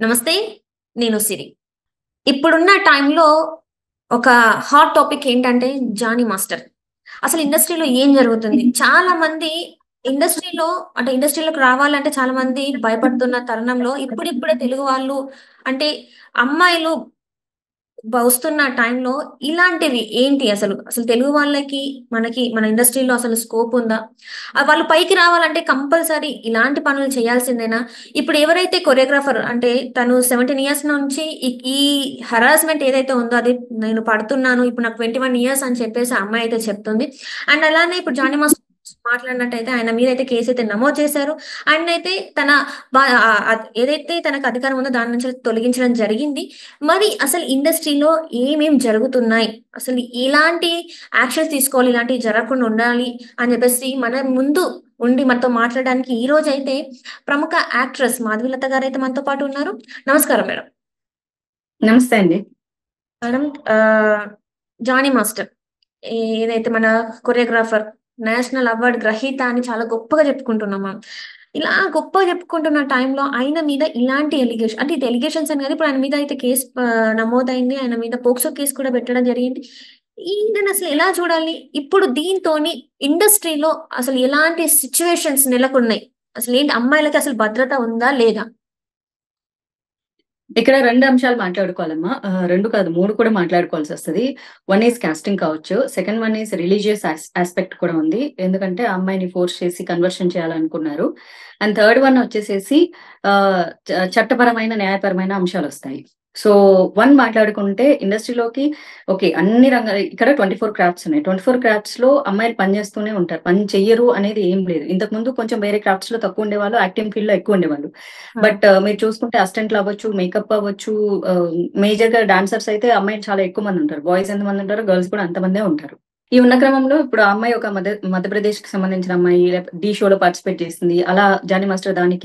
నమస్తే నేను సిరి ఇప్పుడున్న టైంలో ఒక హాట్ టాపిక్ ఏంటంటే జానీ మాస్టర్ అసలు ఇండస్ట్రీలో ఏం జరుగుతుంది చాలా మంది ఇండస్ట్రీలో అంటే ఇండస్ట్రీలోకి రావాలంటే చాలా మంది భయపడుతున్న తరుణంలో ఇప్పుడిప్పుడే తెలుగు వాళ్ళు అంటే అమ్మాయిలు బ- వస్తున్న టైంలో ఇలాంటివి ఏంటి అసలు అసలు తెలుగు వాళ్ళకి మనకి మన ఇండస్ట్రీలో అసలు స్కోప్ ఉందా ఆ వాళ్ళు పైకి రావాలంటే కంపల్సరీ ఇలాంటి పనులు చేయాల్సిందేనా ఇప్పుడు ఎవరైతే కొరియోగ్రాఫర్ అంటే తను సెవెంటీన్ ఇయర్స్ నుంచి ఈ- ఈ హరాస్మెంట్ ఏదైతే ఉందో అది నేను పడుతున్నాను ఇప్పుడు నాకు ట్వంటీ వన్ ఇయర్స్ అని చెప్పేసి ఆ అమ్మాయి అయితే చెప్తుంది అండ్ అలానే ఇప్పుడు జానీ మాస్ మాట్లాడినట్టయితే ఆయన మీద అయితే కేసు అయితే నమోదు చేశారు ఆయన అయితే తన బా- ఆ- ఆ- ఏదైతే తనకు అధికారం ఉందో దాని నుంచి తొలగించడం జరిగింది మరి అసలు ఇండస్ట్రీలో ఏమేం జరుగుతున్నాయి అసలు ఇలాంటి యాక్షన్స్ తీసుకోవాలి ఇలాంటివి జరగకుండా ఉండాలి అని చెప్పేసి మన ముందు ఉండి మనతో మాట్లాడడానికి ఈ రోజు అయితే ప్రముఖ యాక్ట్రెస్ మాధవీలత గారు అయితే మనతో పాటు ఉన్నారు నమస్కారం మేడం నమస్తే అండి మేడం ఆ, జానీ మాస్టర్ ఏదైతే మన కొరియోగ్రాఫర్ నేషనల్ అవార్డ్ గ్రహీత అని చాలా గొప్పగా చెప్పుకుంటున్నాం మనం ఇలా గొప్పగా చెప్పుకుంటున్న టైంలో ఆయన మీద ఇలాంటి ఎలిగేషన్ అంటే ఇది ఎలిగేషన్స్ అని కాదు ఇప్పుడు ఆయన మీద అయితే కేసు ఆ, నమోదైంది ఆయన మీద పోక్సో కేసు కూడా పెట్టడం జరిగింది ఈయన అసలు ఎలా చూడాలి ఇప్పుడు దీంతోని ఇండస్ట్రీలో అసలు ఎలాంటి సిచ్యువేషన్స్ నెలకొన్నాయి అసలు ఏంటి అమ్మాయిలకి అసలు భద్రత ఉందా లేదా ఇక్కడ రెండు అంశాలు మాట్లాడుకోవాలమ్మా ఆ, రెండు కాదు మూడు కూడా మాట్లాడుకోవాల్సి వస్తుంది వన్ ఈజ్ కాస్టింగ్ కావచ్చు second one is religious aspect కూడా ఉంది ఎందుకంటే ఆ అమ్మాయిని ఫోర్స్ చేసి కన్వర్షన్ చేయాలనుకున్నారు అండ్ థర్డ్ వన్ వచ్చేసేసి ఆ, చ- చట్టపరమైన న్యాయపరమైన అంశాలు వస్తాయి సో వన్ మాట్లాడుకుంటే ఇండస్ట్రీలోకి ఓకే అన్ని రంగాలు ఇక్కడ ట్వంటీ ఫోర్ క్రాఫ్ట్స్ ఉన్నాయి ట్వంటీ ఫోర్ క్రాఫ్ట్స్ లో అమ్మాయిలు పని చేస్తూనే ఉంటారు పని చెయ్యరు అనేది ఏం లేదు ఇంతకు ముందు కొంచెం వేరే క్రాఫ్ట్స్ లో తక్కువ ఉండేవాళ్ళు యాక్టింగ్ ఫీల్డ్ లో ఎక్కువ ఉండేవాళ్ళు బట్ మీరు చూసుకుంటే అసిస్టెంట్లు అవ్వచ్చు మేకప్ అవ్వచ్చు మేజర్ గా డాన్సర్స్ అయితే అమ్మాయిలు చాలా ఎక్కువ మంది ఉంటారు బాయ్స్ ఎంత మంది ఉంటారు గర్ల్స్ కూడా అంతమందే ఉంటారు ఈ ఉన్న క్రమంలో ఇప్పుడు ఆ అమ్మాయి ఒక మధ్య మధ్యప్రదేశ్ కి సంబంధించిన అమ్మాయి డి షోలో పార్టిసిపేట్ చేసింది అలా జానీ మాస్టర్ దానికి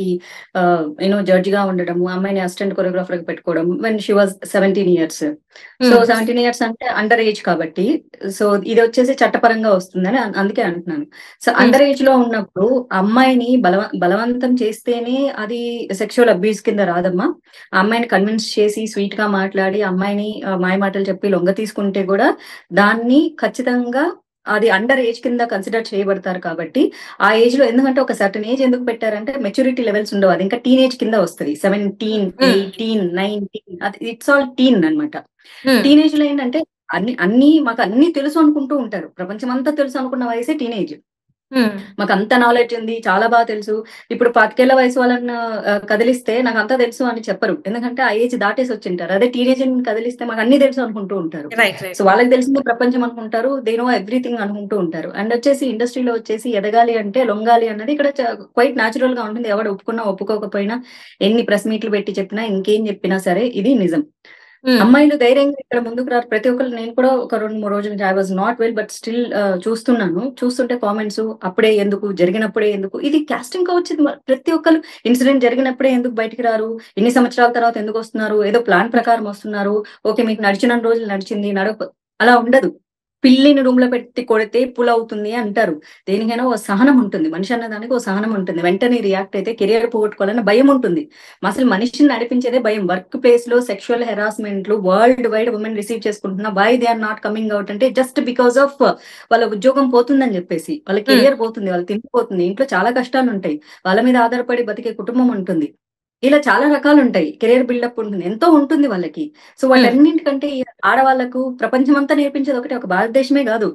యూనో జడ్జి గా ఉండడం అమ్మాయిని అసిస్టెంట్ కొరియోగ్రాఫర్ గా పెట్టుకోవడం when she was seventeen years so Hmm. Seventeen years అంటే అండర్ ఏజ్ కాబట్టి సో ఇది వచ్చేసి చట్టపరంగా వస్తుందని అన్- అందుకే అంటున్నాను సో అండర్ ఏజ్ లో ఉన్నప్పుడు అమ్మాయిని బలవ బలవంతం చేస్తేనే అది సెక్షువల్ అబ్యూస్ కింద రాదమ్మా ఆ అమ్మాయిని కన్విన్స్ చేసి స్వీట్ గా మాట్లాడి అమ్మాయిని ఆ, మాయ మాటలు చెప్పి లొంగ తీసుకుంటే కూడా దాన్ని ఖచ్చితంగా అది అండర్ ఏజ్ కింద కన్సిడర్ చేయబడతారు కాబట్టి ఆ ఏజ్ లో ఎందుకంటే ఒక సర్టన్ ఏజ్ ఎందుకు పెట్టారంటే మెచ్యూరిటీ లెవెల్స్ ఉండవు అది ఇంకా టీనేజ్ కింద వస్తుంది సెవెంటీన్ Hmm. ఎయిటీన్ నైన్టీన్ అది ఇట్స్ ఆల్ టీన్ అన్నమాట Hmm. టీనేజ్ లో ఏంటంటే అన్ని అన్ని మాకు అన్ని తెలుసు అనుకుంటూ ఉంటారు ప్రపంచం అంతా తెలుసు అనుకున్న వయసే టీనేజ్ Hmm. మాకు అంత నాలెడ్జ్ ఉంది చాలా బాగా తెలుసు ఇప్పుడు పాతికేళ్ల వయసు వాళ్ళని ఆ, కదిలిస్తే నాకు అంతా తెలుసు అని చెప్పరు ఎందుకంటే ఆ ఏజ్ దాటేసి వచ్చింటారు అదే టీనేజ్ కదిలిస్తే మాకు అన్ని తెలుసు అనుకుంటూ ఉంటారు రైట్ రైట్ సో వాళ్ళకి తెలిసిందే ప్రపంచం అనుకుంటారు దే నో ఎవ్రీథింగ్ అనుకుంటూ ఉంటారు అండ్ వచ్చేసి ఇండస్ట్రీలో వచ్చేసి ఎదగాలి అంటే లొంగాలి అన్నది ఇక్కడ క్వైట్ న్యాచురల్ గా ఉంటుంది ఎవడు ఒప్పుకున్నా ఒప్పుకోకపోయినా ఎన్ని ప్రెస్ మీట్లు పెట్టి చెప్పినా ఇంకేం చెప్పినా సరే ఇది నిజం Hmm. అమ్మాయిలు ధైర్యంగా ఇక్కడ ముందుకు రారు ప్రతి ఒక్కరు నేను కూడా ఒక రెండు మూడు రోజులు I was not well but still చూస్తున్నాను చూస్తుంటే కామెంట్స్ అప్పుడే ఎందుకు జరిగినప్పుడే ఎందుకు ఇది కాస్టింగ్ వచ్చింది ప్రతి ఒక్కరు ఇన్సిడెంట్ జరిగినప్పుడే ఎందుకు బయటికి రారు ఇన్ని సంవత్సరాల తర్వాత ఎందుకు వస్తున్నారు ఏదో ప్లాన్ ప్రకారం వస్తున్నారు ఓకే మీకు నడిచిన రోజులు నడిచింది నడక అలా ఉండదు పిల్లిని రూమ్ లో పెట్టి కొడితే పుల్ అవుతుంది అంటారు దేనికైనా ఓ సహనం ఉంటుంది మనిషి అన్న దానికి ఓ సహనం ఉంటుంది వెంటనే రియాక్ట్ అయితే కెరియర్ పోగొట్టుకోవాలని భయం ఉంటుంది అసలు మనిషిని నడిపించేదే భయం వర్క్ ప్లేస్ లో సెక్షువల్ హెరాస్మెంట్లు వరల్డ్ వైడ్ ఉమెన్ రిసీవ్ చేసుకుంటున్నా why they are not coming out అంటే జస్ట్ బికాస్ ఆఫ్ వాళ్ళ ఉద్యోగం పోతుందని చెప్పేసి వాళ్ళ కెరియర్ పోతుంది వాళ్ళ తిండిపోతుంది ఇంట్లో చాలా కష్టాలు ఉంటాయి వాళ్ళ మీద ఆధారపడి బతికే కుటుంబం ఉంటుంది ఇలా చాలా రకాలు ఉంటాయి కెరియర్ బిల్డప్ ఉంటుంది ఎంతో ఉంటుంది వాళ్ళకి సో వాళ్ళన్నింటికంటే ఈ ఆడవాళ్లకు ప్రపంచం అంతా నేర్పించేది ఒకటి ఒక భారతదేశమే కాదు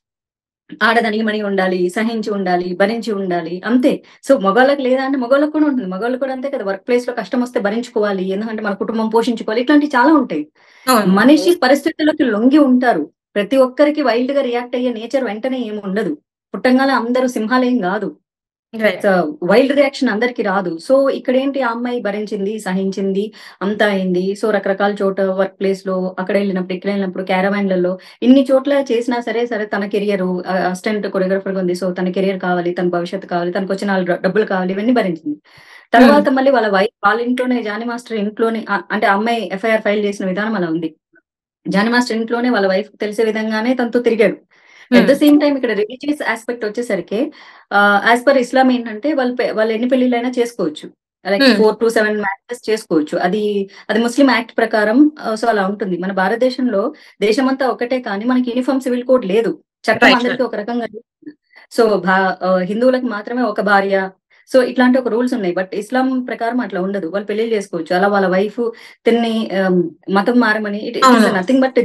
ఆడదానికి మణి ఉండాలి సహించి ఉండాలి భరించి ఉండాలి అంతే సో మగవాళ్ళకి లేదా అంటే మగవాళ్ళకి కూడా ఉంటుంది మగవాళ్ళు కూడా అంతే కదా వర్క్ ప్లేస్ లో కష్టం వస్తే భరించుకోవాలి ఎందుకంటే మన కుటుంబం పోషించుకోవాలి ఇట్లాంటివి చాలా ఉంటాయి అవును. మనిషి పరిస్థితులకు లొంగి ఉంటారు ప్రతి ఒక్కరికి వైల్డ్ గా రియాక్ట్ అయ్యే నేచర్ వెంటనే ఏమి ఉండదు పుట్టంగానే అందరూ సింహాలేం కాదు Right. వైల్డ్ రియాక్షన్ అందరికి రాదు సో ఇక్కడ ఏంటి ఆ అమ్మాయి భరించింది సహించింది అంతా అయింది సో రకరకాల చోట వర్క్ ప్లేస్ లో అక్కడ వెళ్ళినప్పుడు ఇక్కడ వెళ్ళినప్పుడు క్యారవాన్లలో ఇన్ని చోట్ల చేసినా సరే సరే తన కెరియర్ అసిస్టెంట్ కొరియోగ్రాఫర్ ఉంది సో తన కెరియర్ కావాలి తన భవిష్యత్తు కావాలి తనకు వచ్చిన నాలుగు డబ్బులు కావాలి ఇవన్నీ భరించింది తర్వాత మళ్ళీ వాళ్ళ వైఫ్ వాళ్ళ ఇంట్లోనే జానీ మాస్టర్ ఇంట్లోనే ఆ- అంటే ఆ అమ్మాయి ఎఫ్ఐఆర్ ఫైల్ చేసిన విధానం అలా ఉంది జానీ మాస్టర్ ఇంట్లోనే వాళ్ళ వైఫ్ తెలిసే విధంగానే తనతో తిరిగాడు అట్ ద సేమ్ టైం ఇక్కడ రిలీజియస్ ఆస్పెక్ట్ వచ్చేసరికి యాజ్ పర్ ఇస్లాం ఏంటంటే వాళ్ళు పె- వాళ్ళు ఎన్ని పెళ్లిళ్ళైనా చేసుకోవచ్చు like Hmm. Four to seven matches చేసుకోవచ్చు అది అది ముస్లిం యాక్ట్ ప్రకారం సో అలా ఉంటుంది మన భారతదేశంలో దేశమంతా ఒకటే కానీ మనకి యూనిఫామ్ సివిల్ కోడ్ లేదు చట్టం Right, అందరికీ ఒక రకంగా లేదు. సో భా ఆ, హిందువులకు మాత్రమే ఒక భార్య సో ఇట్లాంటి ఒక రూల్స్ ఉన్నాయి బట్ ఇస్లాం ప్రకారం అట్లా ఉండదు వాళ్ళు పెళ్లి చేసుకోవచ్చు అలా వాళ్ళ వైఫ్ తిన్ని ఆమ్, మతం మారమని ఇట్ అవును. నథింగ్ బట్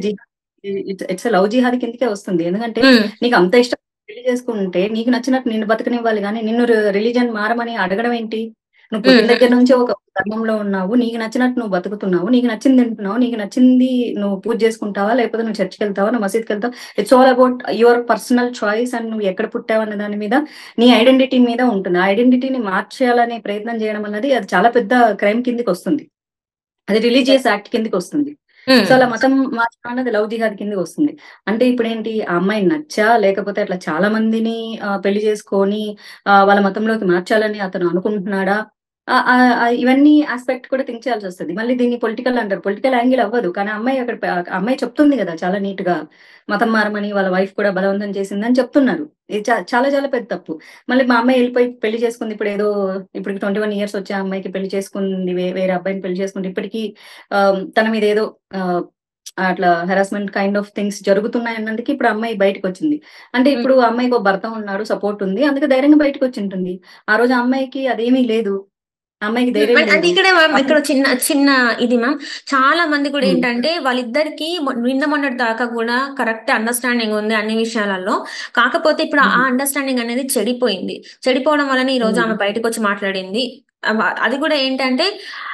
ఇట్స్ లవ్ జిహాద్ కిందకే వస్తుంది ఎందుకంటే ఉమ్, నీకు అంత ఇష్టం పెళ్లి చేసుకుంటే నీకు నచ్చినట్టు నిన్ను బతకనివ్వాలి కానీ నిన్ను రిలీజన్ మారమని అడగడం ఏంటి నువ్వు పుట్టిన మ్మ్. దగ్గర నుంచి ఒక ధర్మంలో ఉన్నావు నీకు నచ్చినట్టు నువ్వు బతుకుతున్నావు నీకు నచ్చింది తింటున్నావు నీకు నచ్చింది నువ్వు పూజ చేసుకుంటావా లేకపోతే నువ్వు చర్చికి వెళ్తావా నువ్వు మసీద్కి వెళ్తావా it's all about your personal choice and నువ్వు ఎక్కడ పుట్టావు అన్న దాని మీద నీ ఐడెంటిటీ మీద ఉంటుంది ఆ ఐడెంటిటీని మార్చేయాలనే ప్రయత్నం చేయడం అన్నది అది చాలా పెద్ద క్రైమ్ కిందకి వస్తుంది అది రిలీజియస్ యాక్ట్ కిందకి వస్తుంది ఉమ్, సో అలా మతం మార్చడం అనేది లవ్ జిహాద్ కిందకి వస్తుంది అంటే ఇప్పుడు ఏంటి ఆ అమ్మాయి నచ్చా లేకపోతే అట్లా చాలా మందిని ఆ, పెళ్లి చేసుకొని ఆ, వాళ్ళ మతంలోకి మార్చాలని అతను అనుకుంటున్నాడా ఆ, ఆ, ఆ, ఇవన్నీ ఆస్పెక్ట్ కూడా థింక్ చేయాల్సి వస్తుంది మళ్ళీ దీన్ని పొలిటికల్ అంటారు పొలిటికల్ యాంగిల్ అవ్వదు కానీ ఆ అమ్మాయి అక్కడ ఆ అమ్మాయి చెప్తుంది కదా చాలా నీట్ గా మతం మారమని వాళ్ళ వైఫ్ కూడా బలవంతం చేసిందని చెప్తున్నారు ఇది చా- చాలా చాలా పెద్ద తప్పు మళ్ళీ మా అమ్మాయి వెళ్ళిపోయి పెళ్లి చేసుకుంది ఇప్పుడు ఏదో ఇప్పుడు ట్వంటీ వన్ ఇయర్స్ వచ్చే అమ్మాయికి పెళ్లి చేసుకుంది వే- వేరే అబ్బాయిని పెళ్లి చేసుకుంది ఇప్పటికీ ఆ, తన మీద ఏదో ఆ, అట్లా హెరాస్మెంట్ కైండ్ ఆఫ్ థింగ్స్ జరుగుతున్నాయి అన్నందుకు ఇప్పుడు అమ్మాయి బయటకు వచ్చింది అంటే ఇప్పుడు ఆ అమ్మాయికి ఒక భర్త ఉన్నాడు సపోర్ట్ ఉంది అందుకే ధైర్యంగా బయటకు వచ్చి ఉంటుంది ఆ రోజు ఆ అమ్మాయికి అదేమీ లేదు ఆ అమ్మాయికి ధైర్యం అంటే లేదు ఇక్కడ మ్యామ్ ఇక్కడ చిన్న చిన్న ఇది మ్యామ్ చాలా మంది కూడా ఉమ్. ఏంటంటే వాళ్ళిద్దరికి మొ- నిన్న మొన్నటి దాకా కూడా కరెక్ట్ అండర్స్టాండింగ్ ఉంది అన్ని విషయాలలో కాకపోతే ఇప్పుడు ఆ ఉమ్. అండర్స్టాండింగ్ అనేది చెడిపోయింది చెడిపోవడం వలన ఈ రోజు ఉమ్. ఆమె బయటకు వచ్చి మాట్లాడింది అవ- అది కూడా ఏంటంటే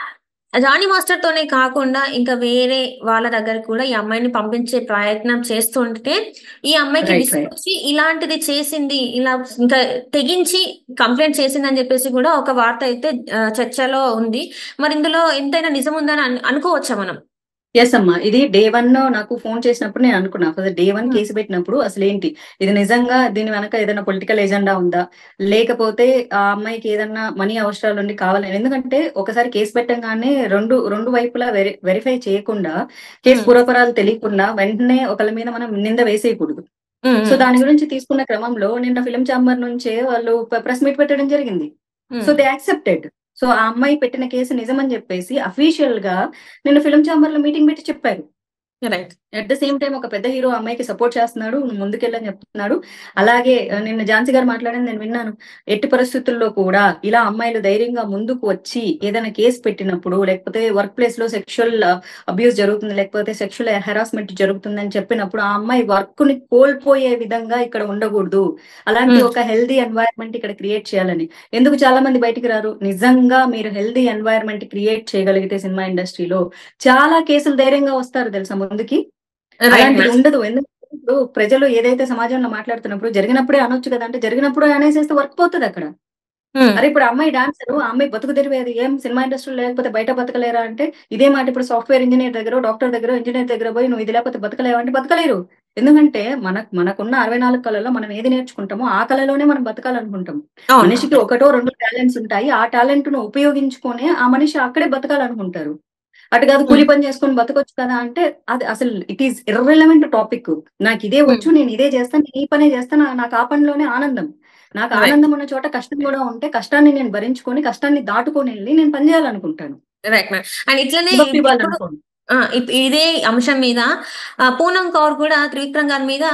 రాణి మాస్టర్ తోనే కాకుండా ఇంకా వేరే వాళ్ళ దగ్గర కూడా ఈ అమ్మాయిని పంపించే ప్రయత్నం చేస్తుంటే ఈ అమ్మాయికి రైట్ రైట్ విసుగొచ్చి ఇలాంటిది చేసింది ఇలా ఇంకా తెగించి కంప్లైంట్ చేసింది అని చెప్పేసి కూడా ఒక వార్త అయితే ఆ, చర్చలో ఉంది మరి ఇందులో ఎంతైనా నిజం ఉందని అను- అనుకోవచ్చా మనం ఎస్ అమ్మా ఇది డే వన్ నాకు ఫోన్ చేసినప్పుడు నేను అనుకున్నా అసలు డే వన్ ఉమ్, కేసు పెట్టినప్పుడు అసలు ఏంటి ఇది నిజంగా దీని వెనక ఏదైనా పొలిటికల్ ఎజెండా ఉందా లేకపోతే ఆ అమ్మాయికి ఏదన్నా మనీ అవసరాలు ఉండి కావాలని ఎందుకంటే ఒకసారి కేసు పెట్టంగానే రెండు రెండు వైపులా వెరి వెరిఫై చేయకుండా కేసు ఉమ్, పూర్వపరాలు తెలియకుండా వెంటనే ఒకళ్ళ మీద మనం నింద వేసేయకూడదు ఉమ్, సో దాని గురించి తీసుకున్న క్రమంలో నిన్న ఫిలిం ఛాంబర్ నుంచే వాళ్ళు ప్రెస్ మీట్ పెట్టడం జరిగింది um, so they accepted so ఆ అమ్మాయి పెట్టిన కేసు నిజమని చెప్పేసి అఫీషియల్ గా నిన్న ఫిలిం ఛాంబర్ లో మీటింగ్ పెట్టి చెప్పారు right at the same time ఒక పెద్ద హీరో అమ్మాయికి సపోర్ట్ చేస్తున్నాడు నువ్వు ముందుకెళ్ళని చెప్తున్నాడు అలాగే ఆ, నిన్న ఝాన్సీ గారు మాట్లాడింది నేను విన్నాను ఎట్టి పరిస్థితుల్లో కూడా ఇలా అమ్మాయిలు ధైర్యంగా ముందుకు వచ్చి ఏదైనా కేసు పెట్టినప్పుడు లేకపోతే వర్క్ ప్లేస్ లో సెక్షువల్ అబ్యూస్ జరుగుతుంది లేకపోతే సెక్షువల్ హెరాస్మెంట్ జరుగుతుందని చెప్పినప్పుడు ఆ అమ్మాయి వర్క్ ని కోల్పోయే విధంగా ఇక్కడ ఉండకూడదు అలాంటి ఉమ్, ఒక హెల్దీ ఎన్వైరన్మెంట్ ఇక్కడ క్రియేట్ చేయాలని ఎందుకు చాలా మంది బయటికి రారు నిజంగా మీరు హెల్దీ ఎన్వైరన్మెంట్ క్రియేట్ చేయగలిగితే సినిమా ఇండస్ట్రీలో చాలా కేసులు ధైర్యంగా వస్తారు తెలుసా ముందుకి రైట్ అలాంటిది మ్యామ్ ఉండదు ఎందుకంటే ఇప్పుడు ప్రజలు ఏదైతే సమాజంలో మాట్లాడుతున్నప్పుడు జరిగినప్పుడే అనొచ్చు కదా అంటే జరిగినప్పుడు అనేసేస్తే వర్క్ పోతుంది అక్కడ ఉమ్, అరే ఇప్పుడు అమ్మాయి డాన్సర్ ఆ అమ్మాయి బతుకు తెరివేది ఏం సినిమా ఇండస్ట్రీ లేకపోతే బయట బతకలేరా అంటే ఇదే మాట ఇప్పుడు సాఫ్ట్వేర్ ఇంజనీర్ దగ్గర డాక్టర్ దగ్గర ఇంజనీర్ దగ్గర పోయి నువ్వు ఇది లేకపోతే బతకలేవా అంటే బతకలేరు ఎందుకంటే మనకు మనకున్న అరవై నాలుగు కళల్లో మనం ఏది నేర్చుకుంటామో ఆ కళలోనే మనం బతకాలనుకుంటాం అవును మనిషికి ఒకటో రెండు టాలెంట్స్ ఉంటాయి ఆ టాలెంట్ ను ఉపయోగించుకొని ఆ మనిషి అక్కడే బతకాలనుకుంటారు అటు కాదు కూలి ఉమ్, పని చేసుకొని బతకొచ్చు కదా అంటే అది అసలు ఇట్ ఈస్ ఇర్రెలవెంట్ టాపిక్ నాకు ఇదే ఉమ్, వచ్చు నేను ఇదే చేస్తాను నేను ఈ పనే చేస్తాను నా- నాకు ఆ పనిలోనే ఆనందం నాకు రైట్ ఆనందం ఉన్న చోట కష్టం కూడా ఉంటే కష్టాన్ని నేను భరించుకొని కష్టాన్ని దాటుకొని వెళ్ళి నేను పని చేయాలనుకుంటాను రైట్ మ్యామ్ అండ్ ఇట్లనే గివ్ అప్ ఇప్పుడు ఇవ్వాలనుకోను ఆ, ఇప్- ఇదే అంశం మీద ఆ, పూనం కౌర్ కూడా త్రివిక్రమ్ గారి మీద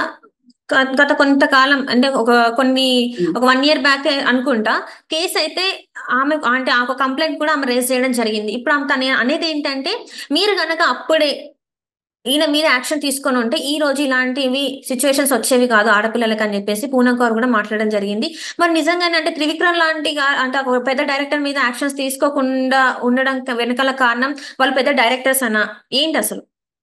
గ- గత కొంతకాలం అంటే ఒక కొన్ని ఉమ్. ఒక వన్ ఇయర్ బ్యాక్ అనుకుంటా కేసు అయితే ఆమె అంటే ఆ కంప్లైంట్ కూడా ఆమె రేజ్ చేయడం జరిగింది ఇప్పుడు ఆమె తన అనేది ఏంటంటే మీరు గనక అప్పుడే ఈయన మీద యాక్షన్ తీసుకొని ఉంటే ఈ రోజు ఇలాంటివి సిచ్యువేషన్స్ వచ్చేవి కాదు ఆడపిల్లలకి అని చెప్పేసి పూనం కౌర్ కూడా మాట్లాడడం జరిగింది మరి నిజంగానే అంటే త్రివిక్రమ్ లాంటి గా- అంటే ఒక పెద్ద డైరెక్టర్ మీద యాక్షన్స్ తీసుకోకుండా ఉండడం వెనకాల కారణం వాళ్ళు పెద్ద డైరెక్టర్స్ అనా ఏంటి అసలు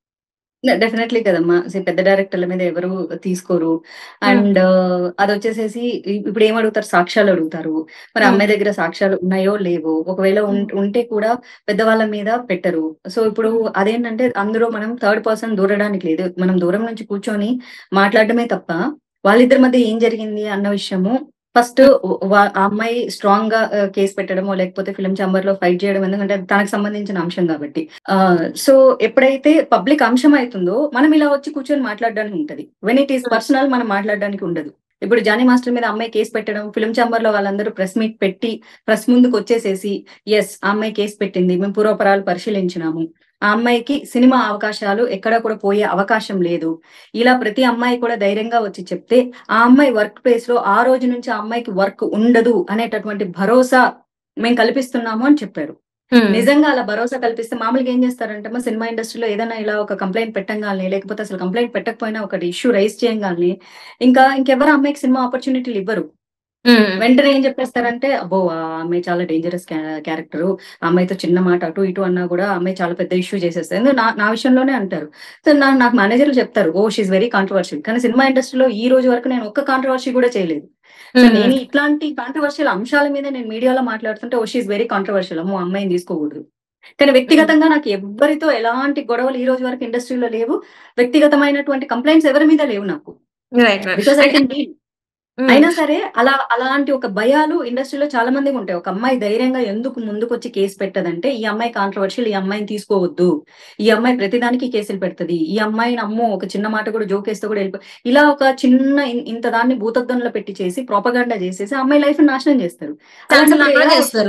డెఫినెట్లీ కదమ్మా See, పెద్ద డైరెక్టర్ల మీద ఎవరు తీసుకోరు ఉమ్, అండ్ అది వచ్చేసేసి ఇ- ఇప్పుడు ఏం అడుగుతారు సాక్ష్యాలు అడుగుతారు మరి ఉమ్, అమ్మాయి దగ్గర సాక్ష్యాలు ఉన్నాయో లేవో ఒకవేళ ఉమ్, ఉం- ఉంటే కూడా పెద్దవాళ్ళ మీద పెట్టరు సో ఇప్పుడు ఉమ్, అదేంటంటే అందులో మనం థర్డ్ పర్సన్ దూరడానికి లేదు మనం దూరం నుంచి కూర్చొని మాట్లాడటమే తప్ప వాళ్ళిద్దరి మధ్య ఏం జరిగింది అన్న విషయము ఫస్ట్ ఆ అమ్మాయి స్ట్రాంగ్ గా కేసు పెట్టడమో లేకపోతే ఫిలిం ఛాంబర్ లో ఫైట్ చేయడం ఎందుకంటే అది తనకు సంబంధించిన అంశం కాబట్టి సో ఎప్పుడైతే పబ్లిక్ అంశం అవుతుందో మనం ఇలా వచ్చి కూర్చొని మాట్లాడడానికి ఉంటది when it is um, personal మనం మాట్లాడడానికి ఉండదు ఇప్పుడు జానీ మాస్టర్ మీద అమ్మాయి కేసు పెట్టడం ఫిల్మ్ ఛాంబర్ లో వాళ్ళందరూ ప్రెస్ మీట్ పెట్టి ప్రెస్ ముందుకు వచ్చేసేసి ఎస్ ఆ అమ్మాయి కేసు పెట్టింది మేము పూర్వపరాలు పరిశీలించినాము ఆ అమ్మాయికి సినిమా అవకాశాలు ఎక్కడ కూడా పోయే అవకాశం లేదు ఇలా ప్రతి అమ్మాయి కూడా ధైర్యంగా వచ్చి చెప్తే ఆ అమ్మాయి వర్క్ ప్లేస్ లో ఆ రోజు నుంచి ఆ అమ్మాయికి వర్క్ ఉండదు అనేటటువంటి భరోసా మేము కల్పిస్తున్నాము అని చెప్పారు ఉమ్, నిజంగా అలా భరోసా కల్పిస్తే మామూలుగా ఏం చేస్తారంటే మా సినిమా ఇండస్ట్రీలో ఏదైనా ఇలా ఒక కంప్లైంట్ పెట్టంగానే లేకపోతే అసలు కంప్లైంట్ పెట్టకపోయినా ఒక ఇష్యూ రైజ్ చేయగానే ఇంకా ఇంకెవరు అమ్మాయికి సినిమా ఆపర్చునిటీలు ఇవ్వరు ఉమ్, వెంటనే ఏం చెప్పేస్తారంటే అబ్బో ఆ అమ్మాయి చాలా డేంజరస్ క్యారెక్టర్ అమ్మాయితో చిన్న మాట అటు ఇటు అన్నా కూడా ఆ అమ్మాయి చాలా పెద్ద ఇష్యూ చేసేస్తుంది ఎందుకు నా నా విషయంలోనే అంటారు సో నా నాకు మేనేజర్లు చెప్తారు ఓ షీఈ్ వెరీ కాంట్రవర్షియల్ కానీ సినిమా ఇండస్ట్రీలో ఈ రోజు వరకు నేను ఒక్క కాంట్రవర్సీ కూడా చేయలేదు సో ఉమ్, నేను ఇట్లాంటి కాంట్రవర్షియల్ అంశాల మీద నేను మీడియాలో మాట్లాడుతుంటే ఓ షీఈ్ వెరీ కాంట్రవర్షియల్ అమ్మో అమ్మాయిని తీసుకోకూడదు కానీ వ్యక్తిగతంగా నాకు ఎవ్వరితో ఎలాంటి గొడవలు ఈ రోజు వరకు ఇండస్ట్రీలో లేవు వ్యక్తిగతమైనటువంటి కంప్లైంట్స్ ఎవరి మీద లేవు నాకు రైట్ రైట్ బికాస్ ఐ అంటే కెన్ డీల్ ఉమ్, అయినా సరే అలా అలాంటి ఒక భయాలు ఇండస్ట్రీలో చాలా మందికి ఉంటాయి ఒక అమ్మాయి ధైర్యంగా ఎందుకు ముందుకు వచ్చి కేసు పెట్టదంటే ఈ అమ్మాయి కాంట్రవర్షియల్ ఈ అమ్మాయిని తీసుకోవద్దు ఈ అమ్మాయి ప్రతిదానికి కేసులు పెడుతుంది ఈ అమ్మాయిని అమ్మో ఒక చిన్న మాట కూడా జోకేస్తే కూడా వెళ్ళిపో ఇలా ఒక చిన్న ఇన్- ఇంత దాన్ని భూతద్దంలో పెట్టి చేసి ప్రోపగండా చేసేసి ఆ అమ్మాయి లైఫ్ నాశనం చేస్తారు ఛాన్సులు రాకుండా చేస్తారు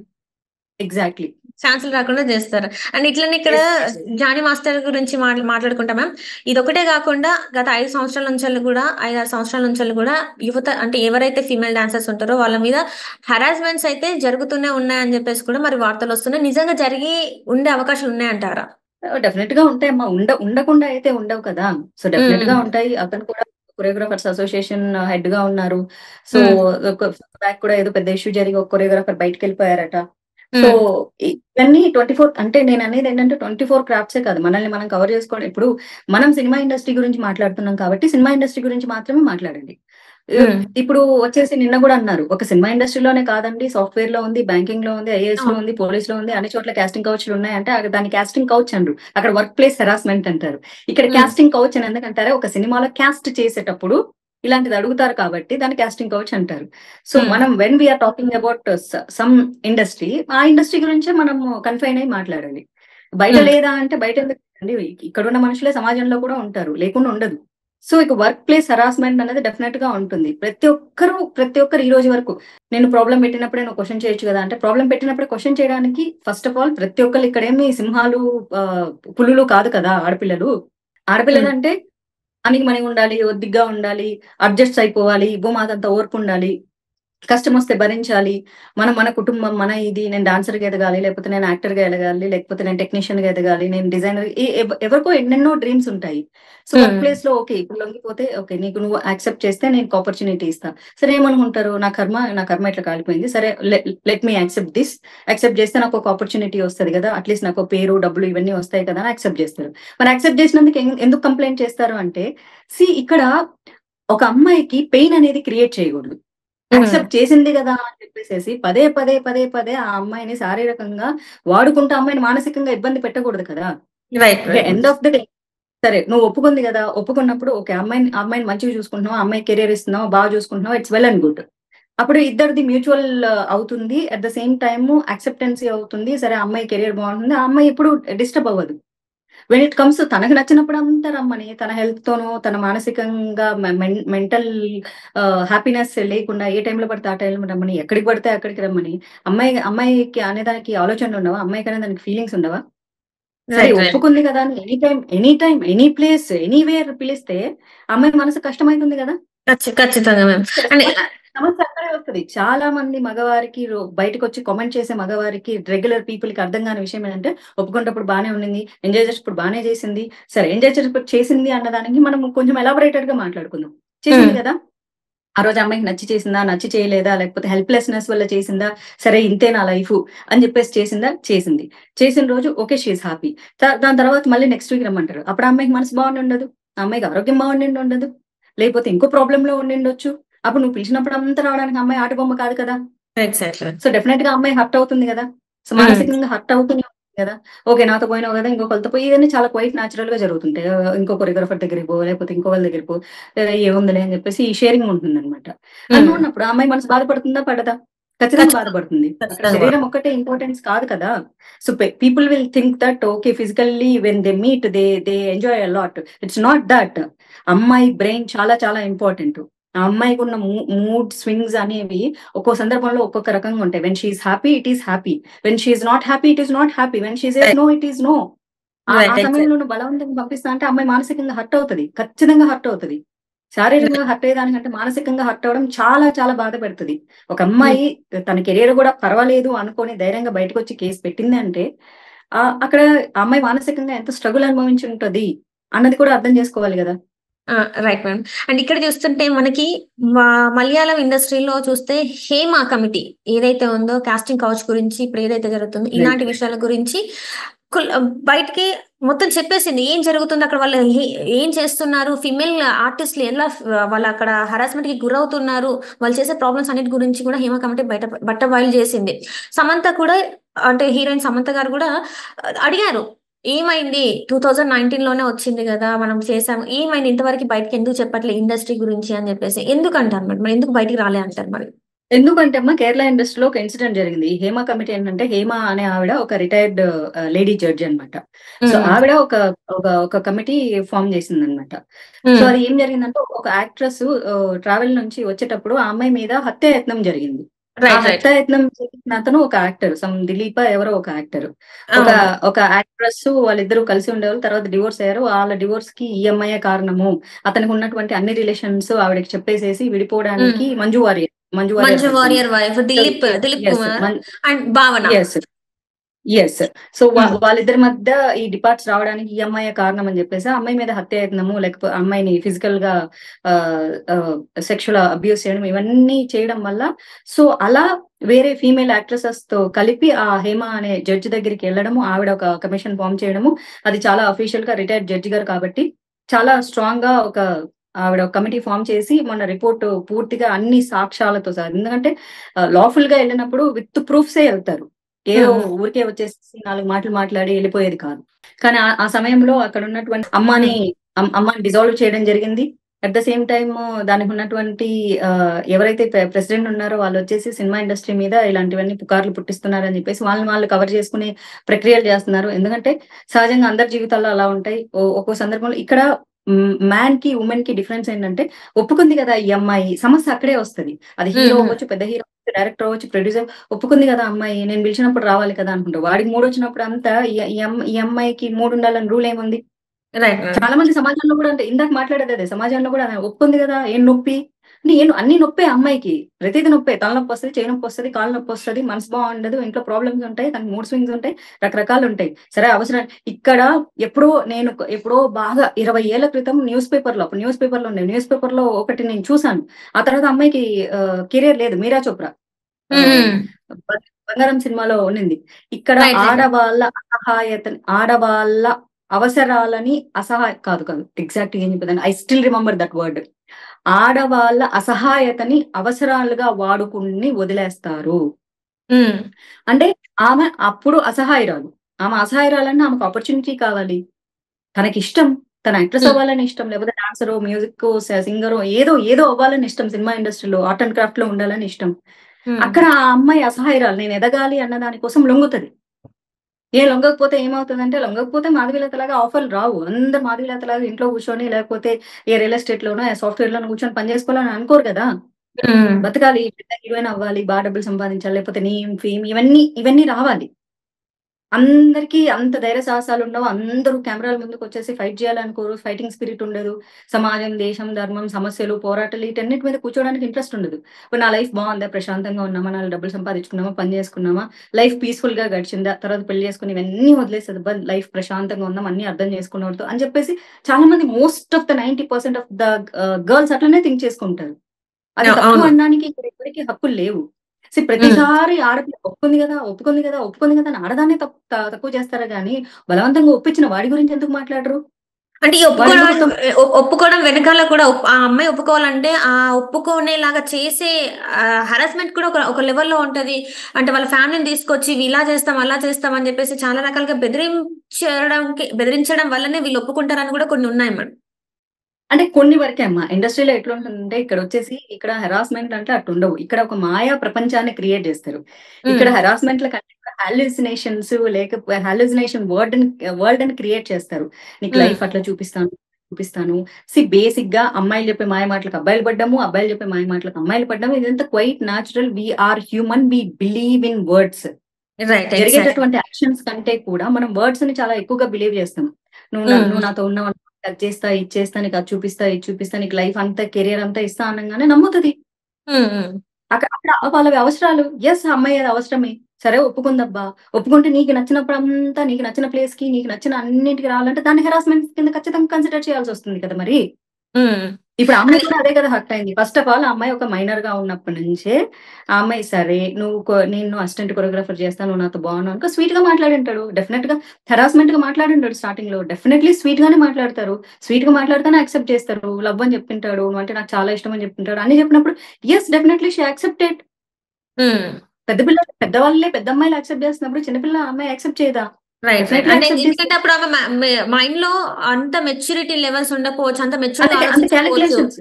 ఎగ్జాక్ట్లీ ఛాన్సులు రాకుండా చేస్తారు అండ్ ఇట్లనే ఇక్కడ Yes. జానీ మాస్టర్ గురించి మాట్లా మాట్లాడుకుంటాం మ్యామ్ ఇది ఒకటే కాకుండా గత ఐదు సంవత్సరాల నుంచి కూడా ఐదు ఆరు సంవత్సరాల నుంచి కూడా యువత అంటే ఎవరైతే ఫీమేల్ డాన్సర్స్ ఉంటారో వాళ్ళ మీద హరాస్మెంట్స్ అయితే జరుగుతూనే ఉన్నాయని చెప్పేసి కూడా మరి వార్తలు వస్తున్నాయి నిజంగా జరిగి ఉండే అవకాశాలు ఉన్నాయంటారా డెఫినెట్ గా ఉంటాయి అమ్మా ఉండ ఉండకుండా అయితే ఉండవు కదా సో డెఫినెట్ గా మ్మ్. ఉంటాయి అతను కూడా కొరియోగ్రాఫర్స్ అసోసియేషన్ హెడ్ గా ఉన్నారు సో బ్యాక్ కూడా ఏదో పెద్ద ఇష్యూ జరిగి ఒక కొరియోగ్రాఫర్ బయటకు వెళ్ళిపోయారట సో ఇవన్నీ ట్వంటీ ఫోర్ అంటే నేను అనేది ఏంటంటే ట్వంటీ ఫోర్ క్రాఫ్ట్సే కాదు మనల్ని మనం కవర్ చేసుకోవడం ఇప్పుడు మనం సినిమా ఇండస్ట్రీ గురించి మాట్లాడుతున్నాం కాబట్టి సినిమా ఇండస్ట్రీ గురించి మాత్రమే మాట్లాడండి మ్మ్. ఇప్పుడు వచ్చేసి నిన్న కూడా అన్నారు ఒక సినిమా ఇండస్ట్రీలోనే కాదండి సాఫ్ట్వేర్ లో ఉంది బ్యాంకింగ్ లో ఉంది ఐఏఎస్ లో అవును. ఉంది పోలీస్ లో ఉంది అన్ని చోట్ల కాస్టింగ్ కౌచ్లు ఉన్నాయంటే అక్కడ దాన్ని కాస్టింగ్ కౌచ్ అంటారు అక్కడ వర్క్ ప్లేస్ హెరాస్మెంట్ అంటారు ఇక్కడ మ్మ్. కాస్టింగ్ కౌచ్ అని ఎందుకంటారు ఒక సినిమాలో క్యాస్ట్ చేసేటప్పుడు ఇలాంటిది అడుగుతారు కాబట్టి దాన్ని కాస్టింగ్ కౌచ్ అంటారు సో మ్మ్. మనం when we are talking about some industry ఆ ఇండస్ట్రీ గురించే మనం కన్ఫైన్ అయి మాట్లాడాలి బయట మ్మ్. లేదా అంటే బయట ఎందుకు అండి ఇక్కడ ఉన్న మనుషులే సమాజంలో కూడా ఉంటారు లేకుండా ఉండదు సో ఇక వర్క్ ప్లేస్ హరాస్మెంట్ అనేది డెఫినెట్ గా ఉంటుంది ప్రతి ఒక్కరు ప్రతి ఒక్కరు ఈ రోజు వరకు నేను ప్రాబ్లం పెట్టినప్పుడే నువ్వు క్వశ్చన్ చేయొచ్చు కదా అంటే ప్రాబ్లం పెట్టినప్పుడే క్వశ్చన్ చేయడానికి ఫస్ట్ ఆఫ్ ఆల్ ప్రతి ఒక్కరు ఇక్కడేమి సింహాలు ఆ, పులులు కాదు కదా ఆడపిల్లలు ఆడపిల్లలు మ్మ్. అంటే అనికి మని ఉండాలి ఒద్దిగ్గా ఉండాలి అడ్జస్ట్ అయిపోవాలి భూమాతంతా ఓర్పు ఉండాలి కష్టం వస్తే భరించాలి మనం మన కుటుంబం మన ఇది నేను డాన్సర్ గా ఎదగాలి లేకపోతే నేను యాక్టర్ గా ఎదగాలి లేకపోతే నేను టెక్నీషియన్ గా ఎదగాలి నేను డిజైనర్ ఎవరికో ఎన్నెన్నో డ్రీమ్స్ ఉంటాయి సో వర్క్ Hmm. ప్లేస్ లో ఓకే ఇప్పుడు లొంగిపోతే ఓకే నీకు నువ్వు యాక్సెప్ట్ చేస్తే నేను ఆపర్చునిటీ ఇస్తా సరే ఏమనుకుంటారు నా కర్మ నా కర్మ ఇట్లా కాలిపోయింది సరే let me accept this accept చేస్తే నాకు ఒక ఆపర్చునిటీ వస్తుంది కదా అట్లీస్ట్ నాకు పేరు డబ్బులు ఇవన్నీ వస్తాయి కదా అని యాక్సెప్ట్ చేస్తారు మరి యాక్సెప్ట్ చేసినందుకు ఎం- ఎందుకు కంప్లైంట్ చేస్తారు అంటే సి ఇక్కడ ఒక అమ్మాయికి పెయిన్ అనేది క్రియేట్ చేయకూడదు యాక్సెప్ట్ చేసింది కదా అని చెప్పేసి పదే పదే పదే పదే ఆ అమ్మాయిని శారీరకంగా వాడుకుంటూ అమ్మాయిని మానసికంగా ఇబ్బంది పెట్టకూడదు కదా right end of the day సరే నువ్వు ఒప్పుకుంది కదా ఒప్పుకున్నప్పుడు ఓకే అమ్మాయిని ఆ అమ్మాయిని మంచిగా చూసుకుంటున్నావు ఆ అమ్మాయి కెరీర్ ఇస్తున్నావు బాగా చూసుకుంటున్నావు ఇట్స్ వెల్ అండ్ గుడ్ అప్పుడు ఇద్దరిది మ్యూచువల్ అవుతుంది at the same time acceptancy అవుతుంది సరే ఆ అమ్మాయి కెరీర్ బాగుంటుంది ఆ అమ్మాయి ఎప్పుడు డిస్టర్బ్ అవ్వదు వెన్ ఇట్ కమ్స్ తనకు నచ్చినప్పుడు అంతా రమ్మని తన హెల్త్ తోనో తన మానసికంగా మెంటల్ హ్యాపీనెస్ లేకుండా ఏ టైంలో పడితే ఆ టైంలో రమ్మని ఎక్కడికి పడితే అక్కడికి రమ్మని అమ్మాయి అమ్మాయికి అనేదానికి ఆలోచనలు ఉండవా అమ్మాయికి అనేదానికి ఫీలింగ్స్ ఉండవా సరే రైట్ రైట్ ఒప్పుకుంది కదా అని any time any time any place anywhere పిలిస్తే అమ్మాయి మనసు కష్టమైతుంది కదా ఖచ్చితంగా మ్యామ్ అండ్ సమస్య అక్కడే వస్తుంది చాలా మంది మగవారికి రో- బయటకు వచ్చి కామెంట్ చేసే మగవారికి రెగ్యులర్ పీపుల్ కి అర్థం కాని విషయం ఏంటంటే ఒప్పుకున్నప్పుడు బానే ఉండింది ఎంజాయ్ చేసేటప్పుడు బానే చేసింది సరే ఎంజాయ్ చేసేటప్పుడు చేసింది అన్నదానికి మనం కొంచెం ఎలాబొరేటెడ్ గా మాట్లాడుకుందాం చేసింది Hmm. కదా ఆ రోజు అమ్మాయికి నచ్చి చేసిందా నచ్చి చేయలేదా లేకపోతే హెల్ప్లెస్నెస్ వల్ల చేసిందా సరే ఇంతే నా లైఫ్ అని చెప్పేసి చేసిందా చేసింది చేసిన రోజు ఓకే షీఈ్ హ్యాపీ దాని తర్వాత మళ్ళీ నెక్స్ట్ వీక్ రమ్మంటారు అప్పుడు ఆ అమ్మాయికి మనసు బాగుండి ఉండదు ఆ అమ్మాయికి ఆరోగ్యం బాగుండి ఉండదు లేకపోతే ఇంకో ప్రాబ్లం లో ఉండి ఉండొచ్చు అప్పుడు నువ్వు పిలిచినప్పుడు అంతా రావడానికి అమ్మాయి ఆట బొమ్మ కాదు కదా ఎగ్జాక్ట్లీ సో డెఫినెట్ గా అమ్మాయి హర్ట్ అవుతుంది కదా సో Hmm. మానసికంగా హర్ట్ అవుతుంది కదా ఓకే నాతో పోయినావు కదా ఇంకొకరితో పోయి ఇవన్నీ చాలా క్వైట్ న్యాచురల్ గా జరుగుతుంటాయి ఆ, ఇంకో కొరియోగ్రాఫర్ దగ్గరికి పో లేకపోతే ఇంకో వాళ్ళ దగ్గరికి పో లేదా ఏముందిలే అని చెప్పేసి ఈ షేరింగ్ ఉంటుంది అనమాట అనుకున్నప్పుడు ఆ అమ్మాయి మనసు బాధపడుతుందా పడదా ఖచ్చితంగా ఖచ్చితంగా. బాధపడుతుంది అక్కడ ఖచ్చితంగా. శరీరం ఒక్కటే ఇంపార్టెన్స్ కాదు కదా so people will think that okay physically when they meet they they enjoy a lot it's not that అమ్మాయి బ్రెయిన్ చాలా చాలా ఇంపార్టెంట్ ఆ అమ్మాయికి ఉన్న మూడ్ స్వింగ్స్ అనేవి ఒక్కో సందర్భంలో ఒక్కొక్క రకంగా ఉంటాయి when she's happy it is happy when she's not happy it is not happy when she's Right. No it is no ఆ Right, ఆ exactly. సమయంలో నువ్వు బలవంతంగా పంపిస్తా అంటే అమ్మాయి మానసికంగా హర్ట్ అవుతుంది ఖచ్చితంగా హర్ట్ అవుతుంది శారీరకంగా హర్ట్ అయ్యేదానికంటే మానసికంగా హర్ట్ అవ్వడం చాలా చాలా బాధ పెడుతుంది ఒక అమ్మాయి తన కెరీర్ కూడా పర్వాలేదు అనుకొని ధైర్యంగా బయటకు వచ్చి కేసు పెట్టింది అంటే ఆ అక్కడ ఆ అమ్మాయి మానసికంగా ఎంత స్ట్రగుల్ అనుభవించి ఉంటది అన్నది కూడా అర్థం చేసుకోవాలి కదా రైట్ మేడం అండ్ ఇక్కడ చూస్తుంటే మనకి మా- మలయాళం ఇండస్ట్రీలో చూస్తే హేమ కమిటీ ఏదైతే ఉందో కాస్టింగ్ కౌచ్ గురించి ఇప్పుడు ఏదైతే జరుగుతుందో ఇలాంటి విషయాల గురించి కుల్- బయటికి మొత్తం చెప్పేసింది ఏం జరుగుతుంది అక్కడ వాళ్ళు ఏ- ఏం చేస్తున్నారు ఫిమేల్ ఆర్టిస్టులు ఎలా వాళ్ళు అక్కడ హరాస్మెంట్ కి గురవుతున్నారు వాళ్ళు చేసే ప్రాబ్లమ్స్ అన్నిటి గురించి కూడా హేమ కమిటీ బయట బట్ట బయలు చేసింది సమంత కూడా అంటే హీరోయిన్ సమంత గారు కూడా అడిగారు ఏమైంది టూ థౌజండ్ నైన్టీన్ లోనే వచ్చింది కదా మనం చేసాము ఏమైంది ఇంతవరకు బయటకి ఎందుకు చెప్పట్లే ఇండస్ట్రీ గురించి అని చెప్పేసి ఎందుకు అంటారు మరి మరి ఎందుకు బయటికి రాలే అంటారు మరి ఎందుకంటే అమ్మా కేరళ ఇండస్ట్రీలో ఒక ఇన్సిడెంట్ జరిగింది ఈ హేమ కమిటీ ఏంటంటే హేమ అనే ఆవిడ ఒక రిటైర్డ్ లేడీ జడ్జి అన్నమాట సో మ్మ్. ఆవిడ ఒక ఒక ఒక కమిటీ ఫామ్ చేసింది అనమాట మ్మ్. సో అది ఏం జరిగిందంటే ఒక యాక్ట్రెస్ ట్రావెల్ నుంచి వచ్చేటప్పుడు ఆ అమ్మాయి మీద హత్యాయత్నం జరిగింది ఆ రైట్ రైట్ హత్యాయత్నం చేసిన అతను ఒక యాక్టర్ సమ్ దిలీప ఎవరో ఒక యాక్టర్ ఒక అవును ఒక యాక్ట్రెస్ వాళ్ళిద్దరూ కలిసి ఉండేవాళ్ళు తర్వాత డివోర్స్ అయ్యారు వాళ్ళ డివోర్స్ కి ఈఎంఐ కారణము అతనికి ఉన్నటువంటి అన్ని రిలేషన్స్ ఆవిడకి చెప్పేసేసి విడిపోవడానికి Manju Warrier Manju Warrier Manju husband. Warrier wife Dileep Yes, Dileep yes, Kumar మం- అండ్ భావన ఎస్ ఎస్ సో Hmm. వాళ్ళిద్దరి మధ్య ఈ డిపార్ట్స్ రావడానికి ఈ అమ్మాయి కారణం అని చెప్పేసి ఆ అమ్మాయి మీద హత్యాయత్నము లేకపోతే అమ్మాయిని ఫిజికల్ గా సెక్షువల్ అబ్యూస్ చేయడం ఇవన్నీ చేయడం వల్ల సో అలా వేరే ఫీమేల్ యాక్ట్రెసెస్ తో కలిపి ఆ హేమ అనే జడ్జి దగ్గరికి వెళ్ళడము ఆవిడ ఒక కమిషన్ ఫామ్ చేయడము అది చాలా అఫీషియల్ గా రిటైర్డ్ జడ్జి గారు కాబట్టి చాలా స్ట్రాంగ్ గా ఒక ఆవిడ ఒక కమిటీ ఫామ్ చేసి మొన్న రిపోర్ట్ పూర్తిగా అన్ని సాక్ష్యాలతో సహా ఎందుకంటే లాఫుల్ గా వెళ్ళినప్పుడు విత్ ప్రూఫ్సే వెళ్తారు ఏదో Hmm. ఊరికే వచ్చేసి నాలుగు మాటలు మాట్లాడి వెళ్ళిపోయేది కాదు కానీ ఆ- ఆ సమయంలో అక్కడ ఉన్నటువంటి అమ్మాని అమ్- అమ్మాని డిజాల్వ్ చేయడం జరిగింది అట్ ద సేమ్ టైమ్ దానికి ఉన్నటువంటి ఆ, ఎవరైతే ప్రెసిడెంట్ ఉన్నారో వాళ్ళు వచ్చేసి సినిమా ఇండస్ట్రీ మీద ఇలాంటివన్నీ పుకార్లు పుట్టిస్తున్నారని చెప్పేసి వాళ్ళని వాళ్ళు కవర్ చేసుకునే ప్రక్రియలు చేస్తున్నారు ఎందుకంటే సహజంగా అందరి జీవితాల్లో అలా ఉంటాయి ఓ- ఒక్కో సందర్భంలో ఇక్కడ మ్యాన్ కి ఉమెన్ కి డిఫరెన్స్ ఏంటంటే ఒప్పుకుంది కదా ఈ అమ్మాయి సమస్య అక్కడే వస్తది అది హీరో Mhm. అవ్వచ్చు పెద్ద హీరో డైరెక్టర్ అవ్వచ్చు ప్రొడ్యూసర్ ఒప్పుకుంది కదా అమ్మాయి నేను పిలిచినప్పుడు రావాలి కదా అనుకుంటా వాడికి మూడు వచ్చినప్పుడు అంతా ఈ- ఈ అమ్మ- ఈ అమ్మాయికి మూడు ఉండాలని రూల్ ఏముంది రైట్ చాలా మంది సమాజంలో కూడా అంటే ఇందాక మాట్లాడేది అదే సమాజంలో కూడా అదే, ఒప్పుకుంది కదా ఏం నొప్పి అంటే ఏం అన్ని నొప్పే అమ్మాయికి ప్రతిదీ నొప్పే తలనొప్పి వస్తుంది చేయి నొప్పి వస్తుంది కాలు నొప్పి వస్తుంది మనసు బాగుండదు ఇంట్లో ప్రాబ్లమ్స్ ఉంటాయి దానికి మూడ్ స్వింగ్స్ ఉంటాయి రకరకాలు ఉంటాయి సరే అవసరం ఇక్కడ ఎప్పుడో నేను ఎప్పుడో బాగా ఇరవై ఏళ్ల క్రితం న్యూస్ పేపర్ లో న్యూస్ పేపర్ లో ఉండే న్యూస్ పేపర్ లో ఒకటి నేను చూసాను ఆ తర్వాత అమ్మాయికి కెరీర్ లేదు మీరా చోప్రా ఆ, బ- బంగారం సినిమాలో ఉన్నింది ఇక్కడ Right, right. ఆడవాళ్ళ అసహాయత ఆడవాళ్ళ అవసరాలని అసహాయ కాదు కాదు ఎగ్జాక్ట్ ఏం చెప్పేదాన్ని I still remember that word ఆడవాళ్ళ అసహాయతని అవసరాలుగా వాడుకుని వదిలేస్తారు అంటే ఆమె అప్పుడు అసహాయరాలు ఆమె అసహాయరాలన్నా ఆమెకు ఆపర్చునిటీ కావాలి తనకి ఇష్టం తన యాక్ట్రెస్ Hmm. అవ్వాలని ఇష్టం లేకపోతే డాన్సరో మ్యూజిక్ సింగరో ఏదో ఏదో అవ్వాలని ఇష్టం సినిమా ఇండస్ట్రీలో ఆర్ట్ అండ్ క్రాఫ్ట్ లో ఉండాలని ఇష్టం అక్కడ ఆ అమ్మాయి అసహాయరాలు నేను ఎదగాలి అన్న దానికోసం లొంగుతుంది ఏ లొంగకపోతే ఏమవుతుందంటే లొంగకపోతే మాధవీలతలాగా ఆఫర్లు రావు అందరు మాధవీలతలాగా ఇంట్లో కూర్చొని లేకపోతే ఏ రియల్ ఎస్టేట్ లోనో ఏ సాఫ్ట్వేర్ లోనో కూర్చొని పని చేసుకోవాలని అనుకోరు కదా బతకాలి పెద్ద హీరోయిన్ అవ్వాలి బాగా డబ్బులు సంపాదించాలి లేకపోతే నేమ్ ఫేమ్ ఇవన్నీ ఇవన్నీ రావాలి అందరికీ అంత ధైర్య సాహసాలు ఉండవు అందరూ కెమెరాల ముందుకు వచ్చేసి ఫైట్ చేయాలనుకోరు ఫైటింగ్ స్పిరిట్ ఉండదు సమాజం దేశం ధర్మం సమస్యలు పోరాటాలు వీటన్నిటి మీద కూర్చోడానికి ఇంట్రెస్ట్ ఉండదు ఇప్పుడు నా లైఫ్ బాగుందా ప్రశాంతంగా ఉన్నామా నాలుగు డబ్బులు సంపాదించుకున్నామా పని చేసుకున్నామా లైఫ్ పీస్ఫుల్ గా గడిచిందా తర్వాత పెళ్లి చేసుకుని ఇవన్నీ వదిలేసేది లైఫ్ ప్రశాంతంగా ఉందాం అన్ని అర్థం చేసుకున్నవాడితో అని చెప్పేసి చాలా మంది most of the ninety percent of the girls అట్లనే థింక్ చేసుకుంటారు అది అవును. తప్పు అనడానికి ఇక్కడ ఎవరికి హక్కులు లేవు సో ప్రతిసారి ఆడపిల్ల ఒప్పుకుంది కదా ఒప్పుకుంది కదా ఒప్పుకుంది కదా అని ఆడదాన్ని తప్పు త- తక్కువ చేస్తారా గానీ బలవంతంగా ఒప్పించిన వాడి గురించి ఎందుకు మాట్లాడరు అంటే ఈ ఒప్పుకోవడం వాళ్ళు ఒ- ఒప్పుకోవడం వెనకాల కూడా ఒప్- ఆ అమ్మాయి ఒప్పుకోవాలంటే ఆ ఒప్పుకునేలాగా చేసే హరాస్మెంట్ కూడా ఒక ఒక లెవెల్లో ఉంటది అంటే వాళ్ళ ఫ్యామిలీని తీసుకొచ్చి "ఇవి ఇలా చేస్తాం అలా చేస్తాం అని చెప్పేసి చాలా రకాలుగా బెదిరించడానికి బెదిరించడం వల్లనే వీళ్ళు ఒప్పుకుంటారని కూడా కొన్ని ఉన్నాయి మేడం అంటే కొన్ని వరకే అమ్మా ఇండస్ట్రీలో ఎట్లా ఉంటుందంటే ఇక్కడ వచ్చేసి ఇక్కడ హెరాస్మెంట్ అంటే అట్టు ఉండవు ఇక్కడ ఒక మాయా ప్రపంచాన్ని క్రియేట్ చేస్తారు ఇక్కడ హెరాస్మెంట్ల కంటే హాలుసినేషన్స్ లేకపోతే హాలుసినేషన్ వర్డ్ వర్ల్డ్ అని క్రియేట్ చేస్తారు నీకు Hmm. లైఫ్ అట్లా చూపిస్తాను చూపిస్తాను సి బేసిక్ గా అమ్మాయిలు చెప్పే మాయ మాటలకు అబ్బాయిలు పడ్డాము అబ్బాయిలు చెప్పే మాయ మాటలకు అమ్మాయిలు పడ్డాము ఇదంతా quite natural we are human we believe in words right exact జరిగేటటువంటి యాక్షన్స్ కంటే కూడా మనం వర్డ్స్ ని చాలా ఎక్కువగా బిలీవ్ చేస్తాం నువ్వు నా- నువ్వు నాతో ఉన్నావు అది చేస్తా ఇది చేస్తా నీకు అది చూపిస్తా ఇది చూపిస్తా నీకు లైఫ్ అంతా కెరియర్ అంతా ఇస్తా అనగానే నమ్ముతుంది అక్కడ అక్కడ వాళ్ళవి అవసరాలు ఎస్ అమ్మాయి అది అవసరమే సరే ఒప్పుకుందబ్బా ఒప్పుకుంటే నీకు నచ్చినప్పుడు అంతా నీకు నచ్చిన ప్లేస్ కి నీకు నచ్చిన అన్నింటికి రావాలంటే దాన్ని హెరాస్మెంట్ కింద ఖచ్చితంగా కన్సిడర్ చేయాల్సి వస్తుంది కదా మరి ఇప్పుడు ఆ అమ్మాయి కూడా అదే కదా హర్ట్ అయింది ఫస్ట్ ఆఫ్ ఆల్ ఆ అమ్మాయి ఒక మైనర్ గా ఉన్నప్పటి నుంచే ఆ అమ్మాయి సరే నువ్వు కొ- నేను అసిస్టెంట్ కొరియోగ్రాఫర్ చేస్తాను నువ్వు నాతో బాగున్నావు అనుకో స్వీట్ గా మాట్లాడింటాడు డెఫినెట్ గా హెరాస్మెంట్ గా మాట్లాడింటాడు స్టార్టింగ్ లో డెఫినెట్లీ స్వీట్ గానే మాట్లాడతారు స్వీట్ గా మాట్లాడితేనే యాక్సెప్ట్ చేస్తారు లవ్ అని చెప్పింటాడు నువ్వు అంటే నాకు చాలా ఇష్టం అని చెప్పింటాడు అని చెప్పినప్పుడు ఎస్ డెఫినెట్లీ షీ యాక్సెప్టెడ్ పెద్ద పిల్లలు పెద్దవాళ్ళే పెద్ద అమ్మాయిలు యాక్సెప్ట్ చేస్తున్నప్పుడు చిన్నపిల్ల అమ్మాయి యాక్సెప్ట్ చేయదా రైట్ రైట్ Definitely అంటే accept ఎందుకంటే అప్పుడు ఆమె మైండ్ లో అంత మెచ్యూరిటీ లెవెల్స్ ఉండకపోవచ్చు అంత మెచ్యూర్ అంత అంత ఆలోచించకపోవచ్చు క్యాలిక్యులేషన్స్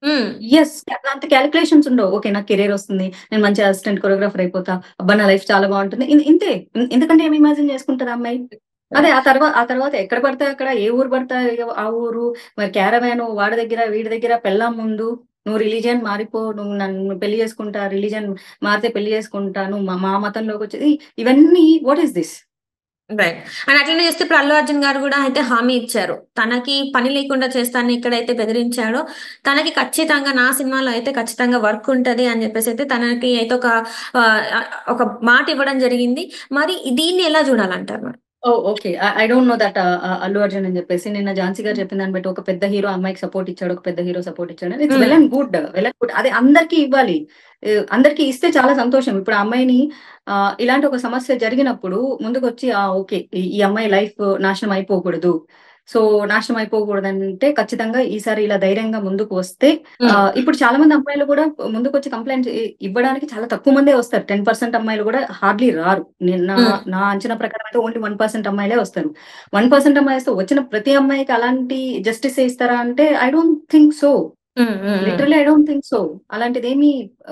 ఎస్ అంత క్యాలిక్యులేషన్స్ ఉండవు ఓకే నాకు కెరీర్ వస్తుంది నేను మంచి అసిస్టెంట్ కొరియోగ్రాఫర్ అయిపోతా అబ్బా నా లైఫ్ చాలా బాగుంటుంది ఇన్- ఇంతే ఇన్- ఎందుకంటే ఏమి ఇమాజిన్ చేసుకుంటారు అమ్మాయి అదే ఆ తర్వాత ఆ తర్వాత ఎక్కడ పడితే అక్కడ ఏ ఊరు పడితే ఆ ఊరు మరి క్యారవాన్ వాడి దగ్గర వీడి దగ్గర పెళ్ళాం ముందు నువ్వు రిలీజియన్ మారిపో నువ్వు నన్ను పెళ్లి చేసుకుంటా రిలీజియన్ మారితే పెళ్లి చేసుకుంటా నువ్వు మా మా మతంలోకి వచ్చేది ఇవన్నీ what is this right and అట్లనే చూస్తే ఇప్పుడు అల్లు అర్జున్ గారు కూడా అయితే హామీ ఇచ్చారు తనకి పని లేకుండా చేస్తాను ఎక్కడైతే బెదిరించాడో తనకి ఖచ్చితంగా నా సినిమాలో అయితే ఖచ్చితంగా వర్క్ ఉంటది అని చెప్పేసి అయితే తనకి అయితే ఒక ఆ, ఒక మాట ఇవ్వడం జరిగింది మరి దీన్ని ఎలా చూడాలంటారు మరి oh okay I don't know that Allu Arjun అని చెప్పేసి నిన్న ఝాన్సీ గారు చెప్పిన దాన్ని బట్టి ఒక పెద్ద హీరో అమ్మాయికి సపోర్ట్ ఇచ్చాడు ఒక పెద్ద హీరో సపోర్ట్ ఇచ్చాడు it's Hmm. Well and good well and good అదే అందరికీ ఇవ్వాలి Eh, అందరికీ ఇస్తే చాలా సంతోషం ఇప్పుడు ఆ అమ్మాయిని ఆ, ఇలాంటి ఒక సమస్య జరిగినప్పుడు ముందుకు వచ్చి ఆ ఓకే ఈ అమ్మాయి లైఫ్ నాశనం అయిపోకూడదు సో నాశనం అయిపోకూడదు అంటే ఖచ్చితంగా ఈసారి ఇలా ధైర్యంగా ముందుకు వస్తే ఆ, ఇప్పుడు చాలా మంది అమ్మాయిలు కూడా ముందుకు వచ్చి కంప్లైంట్ ఇవ్వడానికి చాలా తక్కువ మందే వస్తారు టెన్ పర్సెంట్ అమ్మాయిలు కూడా హార్డ్లీ రారు నేను నా Hmm. నా అంచనా ప్రకారం అయితే ఓన్లీ వన్ పర్సెంట్ అమ్మాయిలే వస్తారు వన్ పర్సెంట్ అమ్మాయి వస్తే వచ్చిన ప్రతి అమ్మాయికి అలాంటి జస్టిస్ ఇస్తారా అంటే I don't think so um, um, um. Literally I don't think so అలాంటిది ఏమి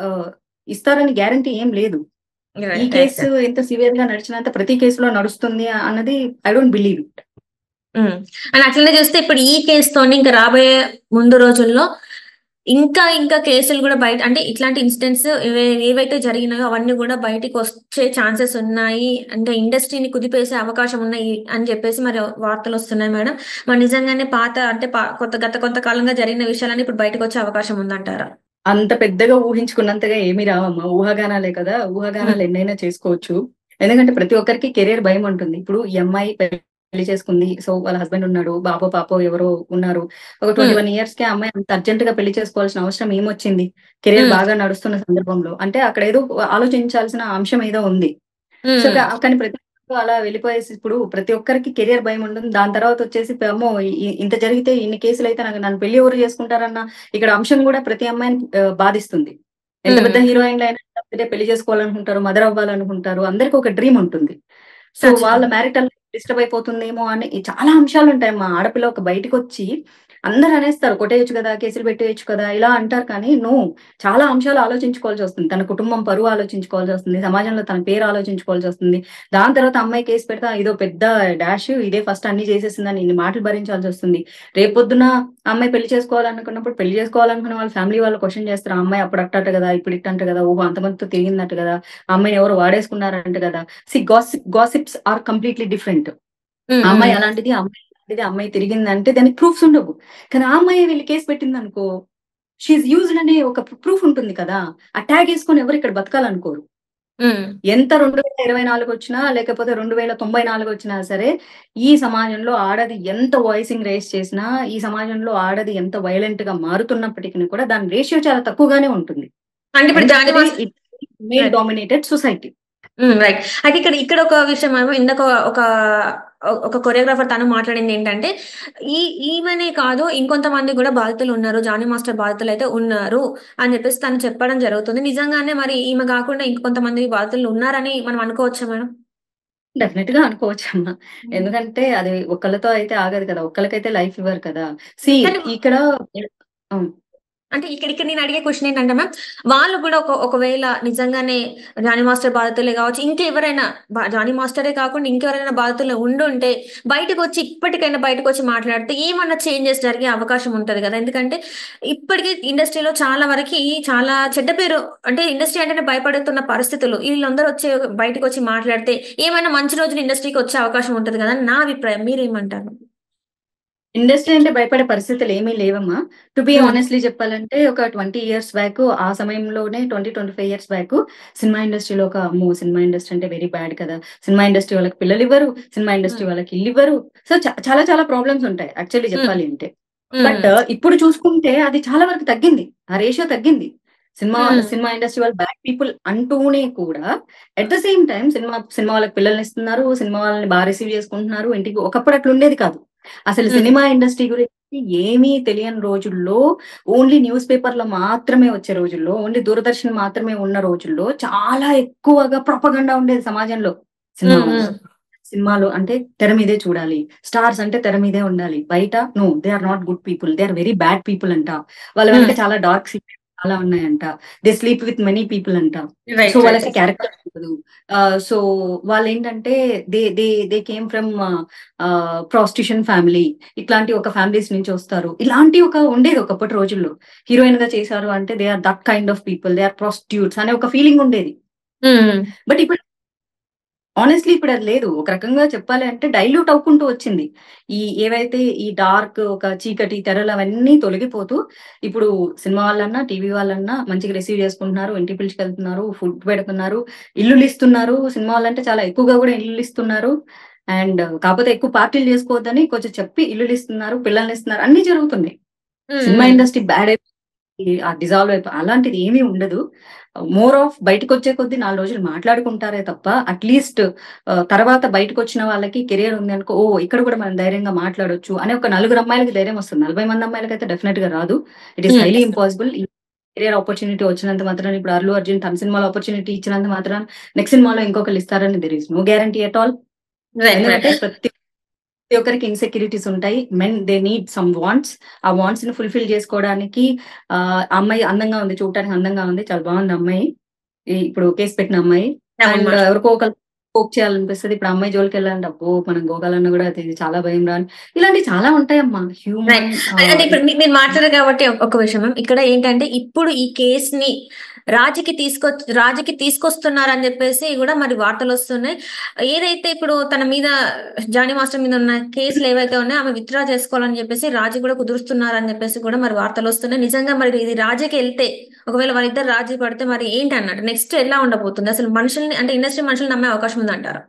ఇస్తారని గ్యారంటీ ఏం లేదు ఈ Right, right, కేసు right. ఎంత సివియర్ గా నడిచినంత ప్రతి కేసులో నడుస్తుంది అన్నది I don't believe it um. And అట్లనే చూస్తే ఇప్పుడు ఈ కేసుతోని ఇంకా రాబోయే ముందు రోజుల్లో ఇంకా ఇంకా కేసులు కూడా బయట అంటే ఇట్లాంటి ఇన్సిడెంట్స్ ఏవైతే జరిగినాయో అవన్నీ కూడా బయటికి వచ్చే ఛాన్సెస్ ఉన్నాయి అంటే ఇండస్ట్రీని కుదిపేసే అవకాశం ఉన్నాయి అని చెప్పేసి మరి వార్తలు వస్తున్నాయి మేడం మరి నిజంగానే పాత అంటే పా- కొత్త గత కొంతకాలంగా జరిగిన విషయాలన్నీ ఇప్పుడు బయటకు వచ్చే అవకాశం ఉందంటారా అంత పెద్దగా ఊహించుకున్నంతగా ఏమీ రావమ్మా ఊహాగానాలే కదా ఊహాగానాలు ఎన్నైనా చేసుకోవచ్చు ఎందుకంటే ప్రతి ఒక్కరికి కెరీర్ భయం ఉంటుంది ఇప్పుడు ఈ అమ్మాయి పెళ్లి చేసుకుంది సో వాళ్ళ హస్బెండ్ ఉన్నాడు బాబో పాపో ఎవరో ఉన్నారు ఒక ట్వంటీ వన్ ఇయర్స్ కి ఆ అమ్మాయి అంత అర్జెంట్ గా పెళ్లి చేసుకోవాల్సిన అవసరం ఏమొచ్చింది కెరీర్ Hmm. బాగా నడుస్తున్న సందర్భంలో అంటే అక్కడ ఏదో ఆలోచించాల్సిన అంశం ఏదో ఉంది ఉమ్, సో కా- కానీ ప్రతి ఒక్కరు అలా వెళ్ళిపోయేసి ఇప్పుడు ప్రతి ఒక్కరికి కెరియర్ భయం ఉంటుంది దాని తర్వాత వచ్చేసి అమ్మో ఇ- ఇంత జరిగితే ఇన్ని కేసులు అయితే నాకు నన్ను పెళ్లి ఎవరు చేసుకుంటారన్న ఇక్కడ అంశం కూడా ప్రతి అమ్మాయిని ఆ, బాధిస్తుంది ఎంత Hmm. పెద్ద హీరోయిన్లు అయినా లేకపోతే పెళ్లి చేసుకోవాలనుకుంటారు మదర్ అవ్వాలనుకుంటారు అందరికి ఒక డ్రీమ్ ఉంటుంది సో ఖచ్చితంగా. వాళ్ళ మ్యారిటల్ డిస్టర్బ్ అయిపోతుందేమో అని ఈ చాలా అంశాలు ఉంటాయి మా ఆడపిల్ల ఒక బయటకు వచ్చి అందరు అనేస్తారు కొట్టేయచ్చు కదా కేసులు పెట్టేయచ్చు కదా ఇలా అంటారు కానీ నో చాలా అంశాలు ఆలోచించుకోవాల్సి వస్తుంది తన కుటుంబం పరువు ఆలోచించుకోవాల్సి వస్తుంది సమాజంలో తన పేరు ఆలోచించుకోవాల్సి వస్తుంది దాని తర్వాత అమ్మాయి కేసు పెడితే ఇదో పెద్ద డాష్ ఇదే ఫస్ట్ అన్ని చేసేసిందని ఇన్ని మాటలు భరించాల్సి వస్తుంది రేపొద్దున అమ్మాయి పెళ్లి చేసుకోవాలనుకున్నప్పుడు పెళ్లి చేసుకోవాలనుకున్న వాళ్ళ ఫ్యామిలీ వాళ్ళు క్వశ్చన్ చేస్తారు ఆ అమ్మాయి అప్పుడు అట్టట కదా ఇప్పుడు ఇట్టంట కదా ఓహో అంతమందితో తిరిగిందట కదా ఆ అమ్మాయిని ఎవరు వాడేసుకున్నారంట కదా see gossip gossips are completely different um, ఆ అమ్మాయి ఉమ్. అలాంటిది ఆ అమ్మాయి అలాంటిది ఆ అమ్మాయి తిరిగిందంటే దానికి ప్రూఫ్స్ ఉండవు కానీ ఆ అమ్మాయి వీళ్ళు కేసు పెట్టింది అనుకో షీఈ్ యూజ్డ్ అనే ఒక ప్రూఫ్ ఉంటుంది కదా ఆ ట్యాగ్ వేసుకొని ఎవరు ఇక్కడ బతకాలనుకోరు ఉమ్, ఎంత రెండు వేల ఇరవై నాలుగు వచ్చినా లేకపోతే రెండు వేల తొంభై నాలుగు వచ్చినా సరే ఈ సమాజంలో ఆడది ఎంత వాయిసింగ్ రేస్ చేసినా ఈ సమాజంలో ఆడది ఎంత వైలెంట్ గా మారుతున్నప్పటికీ కూడా దాని రేషియో చాలా తక్కువగానే ఉంటుంది అంటే ఇప్పుడు Jani master male dominated society right అయితే ఇక్కడ ఇక్కడ ఒక విషయం ఏమో ఇందాక ఒక ఒక కొరియోగ్రాఫర్ తను మాట్లాడింది ఏంటంటే ఈ ఈమెనే కాదు ఇంకొంతమంది కూడా బాధితులు ఉన్నారు జానీ మాస్టర్ బాధితులు అయితే ఉన్నారు అని చెప్పేసి తను చెప్పడం జరుగుతుంది నిజంగానే మరి ఈమె కాకుండా ఇంకొంతమంది బాధితులు ఉన్నారని మనం అనుకోవచ్చా మేడం డెఫినెట్ గా అనుకోవచ్చు అమ్మా ఎందుకంటే అది ఒకళ్ళతో అయితే ఆగదు కదా ఒక్కరికైతే లైఫ్ ఇవ్వరు కదా సి కానీ- ఇక్కడ అంటే ఇక్కడ ఇక్కడ నేను అడిగే క్వశ్చన్ ఏంటంటే మ్యామ్ వాళ్ళు కూడా ఒక ఒకవేళ నిజంగానే జానీ మాస్టర్ బాధితులే కావచ్చు ఇంకెవరైనా బా- జానీ మాస్టరే కాకుండా ఇంకెవరైనా బాధితులు ఉండుంటే బయటకు వచ్చి ఇప్పటికైనా బయటకు వచ్చి మాట్లాడితే ఏమన్నా చేంజెస్ జరిగే అవకాశం ఉంటది కదా ఎందుకంటే ఇప్పటికీ ఇండస్ట్రీలో చాలా వరకు చాలా చెడ్డ పేరు అంటే ఇండస్ట్రీ అంటేనే భయపడుతున్న పరిస్థితులు వీళ్ళందరూ వచ్చి బయటకు వచ్చి మాట్లాడితే ఏమైనా మంచి రోజులు ఇండస్ట్రీకి వచ్చే అవకాశం ఉంటది కదా అని నా అభిప్రాయం మీరేమంటారు ఇండస్ట్రీ అంటే భయపడే పరిస్థితులు ఏమీ లేవమ్మా టు బి Hmm. ఆనెస్ట్లీ చెప్పాలంటే ఒక ట్వంటీ ఇయర్స్ బ్యాక్ ఆ సమయంలోనే twenty twenty five years back cinema ఇండస్ట్రీలో ఒక అమ్మో సినిమా ఇండస్ట్రీ అంటే వెరీ బ్యాడ్ కదా సినిమా ఇండస్ట్రీ వాళ్ళకి పిల్లలు ఇవ్వరు సినిమా ఇండస్ట్రీ Hmm. వాళ్ళకి ఇల్లు ఇవ్వరు సో చాలా చాలా ప్రాబ్లమ్స్ ఉంటాయి యాక్చువల్లీ చెప్పాలి అంటే ఉమ్, బట్ ఇప్పుడు చూసుకుంటే అది చాలా వరకు తగ్గింది ఆ రేషియో తగ్గింది సినిమా Hmm. సినిమా ఇండస్ట్రీ వాళ్ళు బ్యాడ్ పీపుల్ అంటూనే కూడా at the same time cinema cinema వాళ్ళకి పిల్లల్ని ఇస్తున్నారు సినిమా వాళ్ళని బాగా రిసీవ్ చేసుకుంటున్నారు ఇంటికి ఒకప్పుడు అట్లా ఉండేది కాదు అసలు Hmm. సినిమా ఇండస్ట్రీ గురించి ఏమీ తెలియని రోజుల్లో ఓన్లీ న్యూస్ పేపర్లో మాత్రమే వచ్చే రోజుల్లో ఓన్లీ దూరదర్శన్ మాత్రమే ఉన్న రోజుల్లో చాలా ఎక్కువగా ప్రొపగండా ఉండేది సమాజంలో సినిమా ఉమ్, వాళ్ళు. ఉమ్. సినిమాలు అంటే తెర మీదే చూడాలి స్టార్స్ అంటే తెర మీదే ఉండాలి బయట no they are not good people they are very bad people అంట వాళ్ళ వెనక చాలా డార్క్ సీక్రెట్స్ చాలా ఉన్నాయంట they sleep with many people అంట Right, సో right. వాళ్ళకి క్యారెక్టర్ ఉండదు సో వాళ్ళు ఏంటంటే they they they came from prostitution family ఇట్లాంటి ఒక ఫ్యామిలీస్ నుంచి వస్తారు ఇలాంటి ఒక ఉండేది ఒకప్పటి రోజుల్లో హీరోయిన్ గా చేశారు అంటే they are that kind of people they are prostitutes అనే ఒక ఫీలింగ్ ఉండేది ఉమ్, బట్ ఇప్పుడు ఆనెస్ట్లీ ఇప్పుడు అది లేదు ఒక రకంగా చెప్పాలి అంటే డైల్యూట్ అవ్వుకుంటూ వచ్చింది ఈ ఏవైతే ఈ డార్క్ ఒక చీకటి తెరలు అవన్నీ తొలగిపోతూ ఇప్పుడు సినిమా వాళ్ళన్నా టీవీ వాళ్ళన్నా మంచిగా రిసీవ్ చేసుకుంటున్నారు ఇంటికి పిలుచుకెళ్తున్నారు ఫుడ్ పెడుతున్నారు ఇల్లులు ఇస్తున్నారు సినిమా వాళ్ళంటే చాలా ఎక్కువగా కూడా ఇల్లులు ఇస్తున్నారు అండ్ కాకపోతే ఎక్కువ పార్టీలు చేసుకోవద్దని కొంచెం చెప్పి ఇల్లులు ఇస్తున్నారు పిల్లల్ని ఇస్తున్నారు అన్ని జరుగుతున్నాయి um, cinema um. Industry bad అయిపోయి ఆ డిజాల్వ్ అయిపోయి అలాంటిది ఏమీ ఉండదు మోర్ ఆఫ్ బయటకు వచ్చే కొద్దీ నాలుగు రోజులు మాట్లాడుకుంటారే తప్ప అట్లీస్ట్ తర్వాత బయటకు వచ్చిన వాళ్ళకి కెరియర్ ఉంది అనుకో ఓ ఇక్కడ కూడా మనం ధైర్యంగా మాట్లాడొచ్చు అనే ఒక నలుగురు అమ్మాయిలకి ధైర్యం వస్తుంది నలభై మంది అమ్మాయిలకి అయితే డెఫినెట్ గా రాదు it is Hmm. Highly impossible career opportunity వచ్చినంత మాత్రం ఇప్పుడు అల్లు అర్జున్ తన సినిమాలో ఆపర్చునిటీ ఇచ్చినంత మాత్రం నెక్స్ట్ సినిమాలో ఇంకొకరు ఇస్తారని there is no guarantee at all Right, ఎందుకంటే right. ప్రతి ప్రతి ఒక్కరికి ఇన్సెక్యూరిటీస్ ఉంటాయి men they need some wants ఆ వాంట్స్ ని ఫుల్ఫిల్ చేసుకోవడానికి ఆ అమ్మాయి అందంగా ఉంది చూడటానికి అందంగా ఉంది చాలా బాగుంది అమ్మాయి ఈ ఇప్పుడు కేసు పెట్టిన అమ్మాయి అవును అండ్ మేడం. ఎవరికో ఒక కోక్ చేయాలనిపిస్తుంది ఇప్పుడు అమ్మాయి జోలికి వెళ్ళాలంటే అబ్బో మనం గోగాలన్నా కూడా అది చాలా భయం రాని ఇలాంటివి చాలా ఉంటాయమ్మా హ్యూమన్ అంటే ఇప్పుడు మీ- మీరు మాట్లాడారు కాబట్టి ఒక- ఒక విషయం మ్యామ్ ఇక్కడ ఏంటంటే ఇప్పుడు ఈ కేస్ ని రాజుకి తీసుకొ రాజుకి తీసుకొస్తున్నారని చెప్పేసి కూడా మరి వార్తలు వస్తున్నాయి ఏదైతే ఇప్పుడు తన మీద జానీ మాస్టర్ మీద ఉన్న కేసులు ఏవైతే ఉన్నాయో ఆమె విత్డ్రా చేసుకోవాలని చెప్పేసి రాజు కూడా కుదురుస్తున్నారని చెప్పేసి కూడా మరి వార్తలు వస్తున్నాయి నిజంగా మరి ఇది రాజుకి వెళ్తే ఒకవేళ వాళ్ళిద్దరు రాజీ పడితే మరి ఏంటి అన్నట్టు నెక్స్ట్ ఎలా ఉండబోతుంది అసలు మనుషుల్ని అంటే ఇండస్ట్రీ మనుషులు నమ్మే అవకాశం ఉందంటారా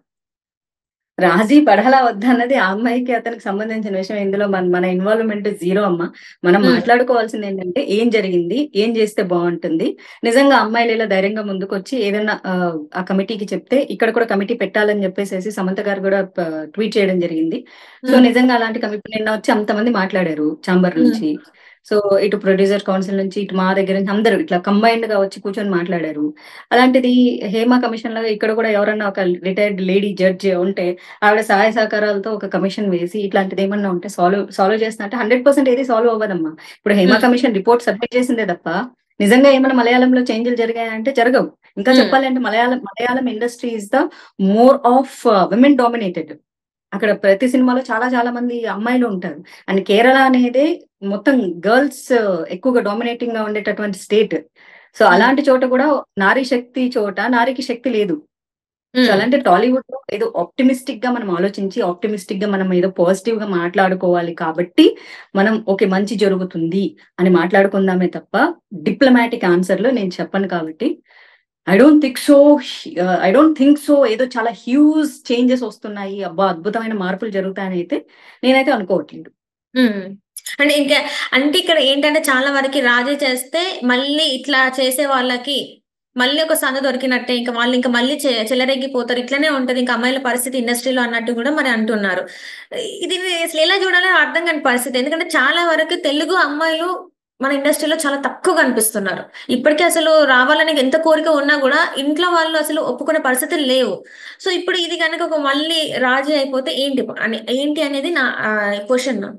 రాజీ పడాలా వద్దా అన్నది ఆ అమ్మాయికి అతనికి సంబంధించిన విషయం ఇందులో మన మన ఇన్వాల్వ్మెంట్ జీరో అమ్మ మనం Hmm. మాట్లాడుకోవాల్సింది ఏంటంటే ఏం జరిగింది ఏం చేస్తే బాగుంటుంది నిజంగా అమ్మాయిలు ఇలా ధైర్యంగా ముందుకు వచ్చి ఏదైనా ఆ, ఆ కమిటీకి చెప్తే ఇక్కడ కూడా కమిటీ పెట్టాలని చెప్పేసి సమంత గారు కూడా ట్వీట్ చేయడం జరిగింది సో Hmm. నిజంగా అలాంటి కమిటీ నిన్న వచ్చి అంతమంది మాట్లాడారు చాంబర్ Hmm. నుంచి సో ఇటు ప్రొడ్యూసర్ కౌన్సిల్ నుంచి ఇటు మా దగ్గర నుంచి అందరూ ఇట్లా కంబైన్డ్ గా వచ్చి కూర్చొని మాట్లాడారు అలాంటిది హేమ కమిషన్ లాగా ఇక్కడ కూడా ఎవరన్నా ఒక రిటైర్డ్ లేడీ జడ్జ్ ఉంటే ఆవిడ సహాయ సహకారాలతో ఒక కమిషన్ వేసి ఇట్లాంటిది ఏమన్నా ఉంటే సాల్వ్ సాల్వ్ చేస్తున్నా అంటే హండ్రెడ్ పర్సెంట్ ఏది సాల్వ్ అవ్వదమ్మా ఇప్పుడు Hema Hmm. Commission report submit చేసిందే తప్ప నిజంగా ఏమైనా మలయాళంలో చేంజ్లు జరిగాయంటే జరగవు ఇంకా Hmm. చెప్పాలంటే Malayalam Malayalam industry is the more of women dominated అక్కడ ప్రతి సినిమాలో చాలా చాలా మంది అమ్మాయిలు ఉంటారు అండ్ కేరళ అనేది మొత్తం గర్ల్స్ ఎక్కువగా డామినేటింగ్ గా ఉండేటటువంటి స్టేట్ సో అలాంటి చోట కూడా నారీ శక్తి చోట నారీకి శక్తి లేదు సో అలాంటి టాలీవుడ్ లో ఏదో ఆప్టిమిస్టిక్ గా మనం ఆలోచించి ఆప్టిమిస్టిక్ గా మనం ఏదో పాజిటివ్ గా మాట్లాడుకోవాలి కాబట్టి మనం ఓకే మంచి జరుగుతుంది అని మాట్లాడుకుందామే తప్ప డిప్లొమాటిక్ ఆన్సర్లు నేను చెప్పను కాబట్టి I don't think so I don't think so ఏదో చాలా హ్యూజ్ చేంజెస్ వస్తున్నాయి అబ్బా అద్భుతమైన మార్పులు జరుగుతాయని అయితే నేనైతే అనుకోవట్లేదు ఉమ్. అంటే ఇంకా అంటే ఇక్కడ ఏంటంటే చాలా వరకు రాజీ చేస్తే మళ్ళీ ఇట్లా చేసే వాళ్ళకి మళ్ళీ ఒక సంద దొరికినట్టే ఇంకా వాళ్ళు ఇంకా మళ్ళీ చె- చెలరేగిపోతారు ఇట్లనే ఉంటది ఇంకా అమ్మాయిల పరిస్థితి ఇండస్ట్రీలో అన్నట్టు కూడా మరి అంటున్నారు ఇది అసలు ఎలా చూడాలో అర్థం కాని పరిస్థితి ఎందుకంటే చాలా వరకు తెలుగు అమ్మాయిలు మన ఇండస్ట్రీలో చాలా తక్కువ కనిపిస్తున్నారు ఇప్పటికీ అసలు రావాలని ఎంత కోరిక ఉన్నా కూడా ఇంట్లో వాళ్ళు అసలు ఒప్పుకునే పరిస్థితులు లేవు సో ఇప్పుడు ఇది కనుక ఒక మళ్ళీ రాజీ అయిపోతే ఏంటి అని ఏంటి అనేది నా క్వశ్చన్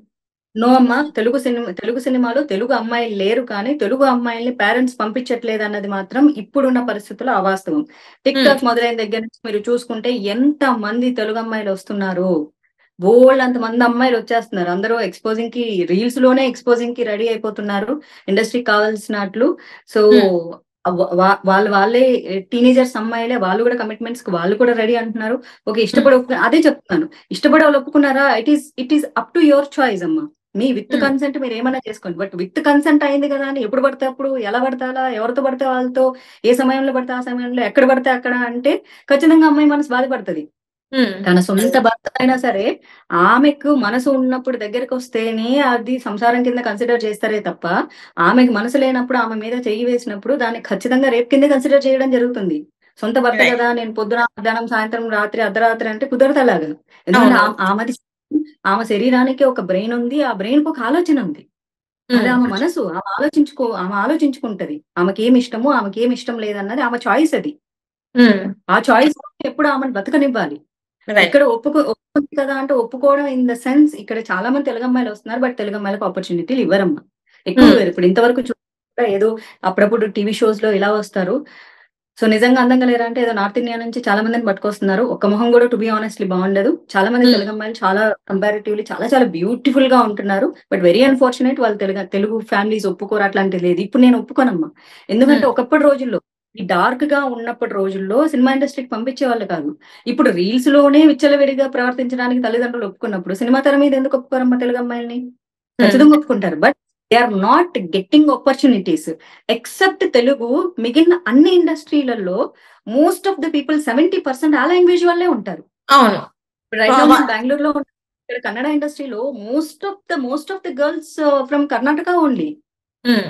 నో అమ్మా తెలుగు సినిమా తెలుగు సినిమాలో తెలుగు అమ్మాయిలు లేరు కానీ తెలుగు అమ్మాయిల్ని పేరెంట్స్ పంపించట్లేదు అన్నది మాత్రం ఇప్పుడున్న పరిస్థితుల్లో అవాస్తవం టిక్ ఉమ్, టాక్ మొదలైన దగ్గర నుంచి మీరు చూసుకుంటే ఎంత మంది తెలుగు అమ్మాయిలు వస్తున్నారు బోల్డ్ అంత మంది అమ్మాయిలు వచ్చేస్తున్నారు అందరూ ఎక్స్పోజింగ్ కి రీల్స్ లోనే ఎక్స్పోజింగ్ కి రెడీ అయిపోతున్నారు ఇండస్ట్రీకి కావాల్సినట్లు సో ఉమ్, వాళ్ళు వాళ్ళే టీనేజర్స్ అమ్మాయిలే వాళ్ళు కూడా కమిట్మెంట్స్ కి వాళ్ళు కూడా రెడీ అంటున్నారు ఓకే ఇష్టపడి ఒప్పుకు- అదే చెప్తున్నాను ఇష్టపడే వాళ్ళు ఒప్పుకున్నారా it is it is up to your choice అమ్మా మీ విత్ ఉమ్, కన్సెంట్ మీరు ఏమైనా చేసుకోండి బట్ విత్ కన్సెంట్ అయింది కదా అని ఎప్పుడు పడితే అప్పుడు ఎలా పడితే అలా ఎవరితో పడితే వాళ్ళతో ఏ సమయంలో పడితే ఆ సమయంలో ఎక్కడ పడితే అక్కడ అంటే ఖచ్చితంగా అమ్మాయి మనసు బాధపడుతుంది ఉమ్, తన సొంత భర్త అయినా సరే ఆమెకు మనసు ఉన్నప్పుడు దగ్గరికి వస్తేనే అది సంసారం కింద కన్సిడర్ చేస్తారే తప్ప ఆమెకు మనసు లేనప్పుడు ఆమె మీద చెయ్యి వేసినప్పుడు దాన్ని ఖచ్చితంగా రేప్ కింద కన్సిడర్ చేయడం జరుగుతుంది సొంత భర్త రైట్ కదా నేను పొద్దున మధ్యాహ్నం సాయంత్రం రాత్రి అర్ధరాత్రి అంటే కుదరదు అలాగా ఎందుకంటే అవును ఆ- ఆమెది ఆమె శరీరానికి ఒక బ్రెయిన్ ఉంది ఆ బ్రెయిన్ కు ఒక ఆలోచన ఉంది అది ఉమ్, ఆమె మనసు ఆమె ఆలోచించుకో ఆమె ఆలోచించుకుంటది ఆమెకి ఏమి ఇష్టమో ఆమెకి ఏమి ఇష్టం లేదన్నది ఆమె చాయిస్ అది ఉమ్, ఆ చాయిస్ ఎప్పుడు ఆమెను బతకనివ్వాలి రైట్ ఇక్కడ ఒప్పుకో ఒప్పుకుంది కదా అంటే ఒప్పుకోవడం ఇన్ ద సెన్స్ ఇక్కడ చాలా మంది తెలుగు అమ్మాయిలు వస్తున్నారు బట్ తెలుగు అమ్మాయిలకు ఆపర్చునిటీలు ఇవ్వరమ్మా ఎక్కువ ఉమ్, వేరు ఇప్పుడు ఇంతవరకు చూడ ఏదో అప్పుడప్పుడు టీవీ షోస్ లో ఇలా వస్తారు సో నిజంగా అందంగా లేరా అంటే ఏదో నార్త్ ఇండియా నుంచి చాలా మందిని పట్టుకొస్తున్నారు ఒక్క మొహం కూడా టు బి ఆనెస్ట్లీ బాగుండదు చాలా మంది ఉమ్, తెలుగు అమ్మాయిలు చాలా కంపారిటివ్లీ చాలా చాలా బ్యూటిఫుల్ గా ఉంటున్నారు బట్ వెరీ అన్ఫార్చునేట్ వాళ్ళు తెలుగు తెలుగు ఫ్యామిలీస్ ఒప్పుకోరు అట్లాంటిది లేదు ఇప్పుడు నేను ఒప్పుకోనమ్మా ఎందుకంటే ఉమ్, ఒకప్పటి రోజుల్లో ఈ డార్క్ గా ఉన్నప్పటి రోజుల్లో సినిమా ఇండస్ట్రీకి పంపించే వాళ్ళు కాదు ఇప్పుడు రీల్స్ లోనే విచ్చలవిడిగా ప్రవర్తించడానికి తల్లిదండ్రులు ఒప్పుకున్నప్పుడు సినిమా తెర మీద ఎందుకు ఒప్పుకోరమ్మా తెలుగు అమ్మాయిల్ని ఉమ్, ఖచ్చితంగా ఒప్పుకుంటారు but they are not getting opportunities except Telugu మిగిలిన అన్ని ఇండస్ట్రీలలో most of the people seventy percent ఆ లాంగ్వేజ్ వాళ్ళే ఉంటారు అవును రైట్ వా- నౌ వా- నేను బెంగళూరులో ఉంటాను. ఇక్కడ కన్నడ ఇండస్ట్రీలో most of the most of the girls from Karnataka only um,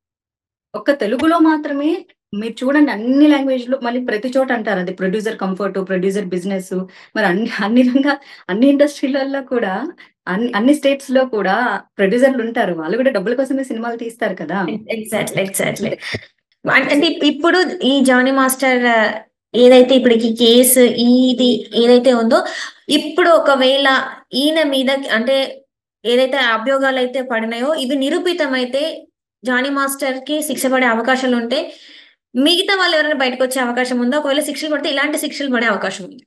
ఒక్క తెలుగులో మాత్రమే మీరు చూడండి అన్ని లాంగ్వేజ్ లో మళ్ళీ ప్రతి చోట అంటారు అది ప్రొడ్యూసర్ కంఫర్ట్ ప్రొడ్యూసర్ బిజినెస్ మరి అన్ని అన్ని రంగా అన్ని ఇండస్ట్రీలలో కూడా అన్ని అన్ని స్టేట్స్ లో కూడా ప్రొడ్యూసర్లు ఉంటారు వాళ్ళు కూడా డబ్బుల కోసమే సినిమాలు తీస్తారు కదా ఎగ్జాక్ట్లీ ఎగ్జాక్ట్లీ అంటే ఇప్- ఇప్పుడు ఈ జానీ మాస్టర్ ఆ, ఏదైతే ఇప్పుడు ఈ కేసు ఇది ఏదైతే ఉందో ఇప్పుడు ఒకవేళ ఈయన మీద అంటే ఏదైతే అభియోగాలు అయితే పడినాయో ఇవి నిరూపితమైతే జానీ మాస్టర్ కి శిక్ష పడే అవకాశాలు ఉంటే మిగతా వాళ్ళు ఎవరైనా బయటకు వచ్చే అవకాశం ఉందా ఒకవేళ శిక్షలు పడితే ఇలాంటి శిక్షలు పడే అవకాశం ఉంది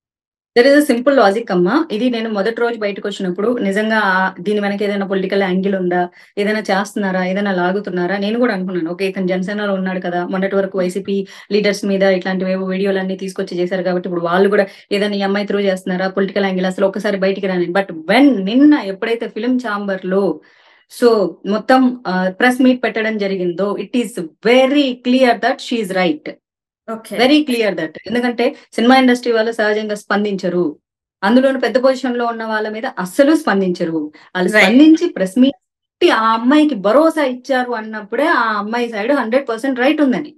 దర్ ఇస్ సింపుల్ లాజిక్ అమ్మా ఇది నేను మొదటి రోజు బయటకు వచ్చినప్పుడు నిజంగా ఆ- దీని వెనక ఏదైనా పొలిటికల్ యాంగిల్ ఉందా ఏదైనా చేస్తున్నారా ఏదైనా లాగుతున్నారా నేను కూడా అనుకున్నాను ఓకే ఇతను జనసేనలో ఉన్నాడు కదా మొన్నటి వరకు వైసీపీ లీడర్స్ మీద ఇట్లాంటివేవో వీడియోలన్నీ తీసుకొచ్చి చేశారు కాబట్టి ఇప్పుడు వాళ్ళు కూడా ఏదైనా ఈ అమ్మాయి త్రూ చేస్తున్నారా పొలిటికల్ యాంగిల్ అసలు ఒక్కసారి బయటికి రాని బట్ వెన్ నిన్న ఎప్పుడైతే ఫిలిం ఛాంబర్ లో సో మొత్తం ప్రెస్ మీట్ పెట్టడం జరిగిందో it is very clear that she right okay very clear that ఎందుకంటే సినిమా ఇండస్ట్రీ వాళ్ళు సహజంగా స్పందించరు అందులోని పెద్ద పొజిషన్ లో ఉన్న వాళ్ళ మీద అస్సలు స్పందించరు వాళ్ళు Right. స్పందించి ప్రెస్ మీట్ పెట్టి ఆ అమ్మాయికి భరోసా ఇచ్చారు అన్నప్పుడే ఆ అమ్మాయి సైడ్ హండ్రెడ్ పర్సెంట్ రైట్ ఉందని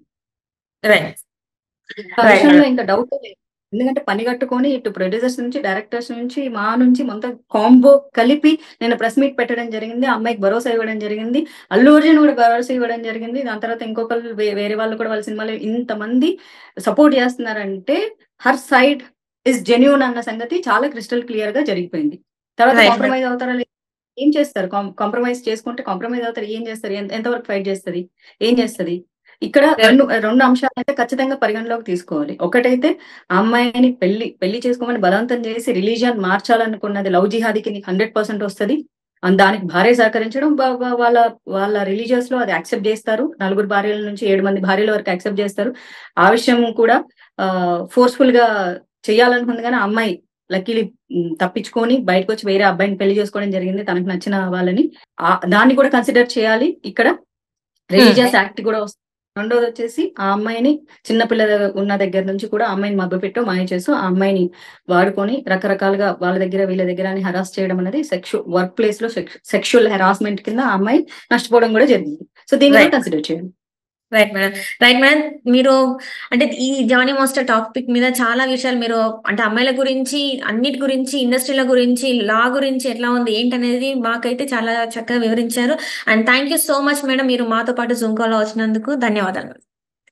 రైట్ ఆ Right, విషయంలో ఇంకా డౌట్ లేదు ఎందుకంటే పని కట్టుకొని ఇటు ప్రొడ్యూసర్స్ నుంచి డైరెక్టర్స్ నుంచి మా నుంచి మొత్తం కాంబో కలిపి నేను ప్రెస్ మీట్ పెట్టడం జరిగింది ఆ అమ్మాయికి భరోసా ఇవ్వడం జరిగింది అల్లు అర్జున్ కూడా భరోసా ఇవ్వడం జరిగింది దాని తర్వాత ఇంకొకరు వే- వేరే వాళ్ళు కూడా వాళ్ళ సినిమాలో ఇంతమంది సపోర్ట్ చేస్తున్నారంటే హర్ సైడ్ ఇస్ జెన్యూన్ అన్న సంగతి చాలా క్రిస్టల్ క్లియర్ గా జరిగిపోయింది తర్వాత Right, కాంప్రమైజ్ అవుతారా లేదా? ఏం చేస్తారు కాంప్రమైజ్ చేసుకుంటే కాంప్రమైజ్ అవుతారు ఏం చేస్తారు ఎంత- ఎంతవరకు ఫైట్ చేస్తుంది ఏం చేస్తుంది ఇక్కడ రెండు రెండు అంశాలు అయితే ఖచ్చితంగా పరిగణలోకి తీసుకోవాలి ఒకటైతే ఆ అమ్మాయిని పెళ్లి పెళ్లి చేసుకోమని బలవంతం చేసి రిలీజియన్ మార్చాలనుకున్నది లవ్ జిహాదీకి నీకు హండ్రెడ్ పర్సెంట్ వస్తుంది అండ్ దానికి భార్య సహకరించడం వా- వా- వాళ్ళ వాళ్ళ రిలీజియస్ లో అది యాక్సెప్ట్ చేస్తారు నలుగురు భార్యల నుంచి ఏడు మంది భార్యల వరకు యాక్సెప్ట్ చేస్తారు ఆ విషయం కూడా ఫోర్స్ఫుల్ గా చేయాలనుకుంది కానీ ఆ అమ్మాయి లక్కీలి తప్పించుకొని బయటకు వచ్చి వేరే అబ్బాయిని పెళ్లి చేసుకోవడం జరిగింది తనకు నచ్చిన వాళ్ళని ఆ- దాన్ని కూడా కన్సిడర్ చేయాలి ఇక్కడ రిలీజియస్ యాక్ట్ కూడా వస్తుంది రెండోది వచ్చేసి ఆ అమ్మాయిని చిన్నపిల్ల దగ్గర ఉన్న దగ్గర నుంచి కూడా ఆ అమ్మాయిని మభ్యపెట్టు మాయ చేస్తూ ఆ అమ్మాయిని వాడుకొని రకరకాలుగా వాళ్ళ దగ్గర వీళ్ళ దగ్గర అని హరాస్ చేయడం అనేది సెక్షు వర్క్ ప్లేస్ లో సెక్షువల్ హెరాస్మెంట్ కింద ఆ అమ్మాయి నష్టపోవడం కూడా జరిగింది సో దీన్ని కూడా Right. కన్సిడర్ చేయండి రైట్ మేడం రైట్ మేడం మీరు అంటే ఈ జానీ మాస్టర్ టాపిక్ మీద చాలా విషయాలు మీరు అంటే అమ్మాయిల గురించి అన్నిటి గురించి ఇండస్ట్రీల గురించి లా గురించి ఎట్లా ఉంది ఏంటనేది మాకైతే చాలా చక్కగా వివరించారు and thank you so much madam మీరు మాతో పాటు జూమ్ కాల్ వచ్చినందుకు ధన్యవాదాలు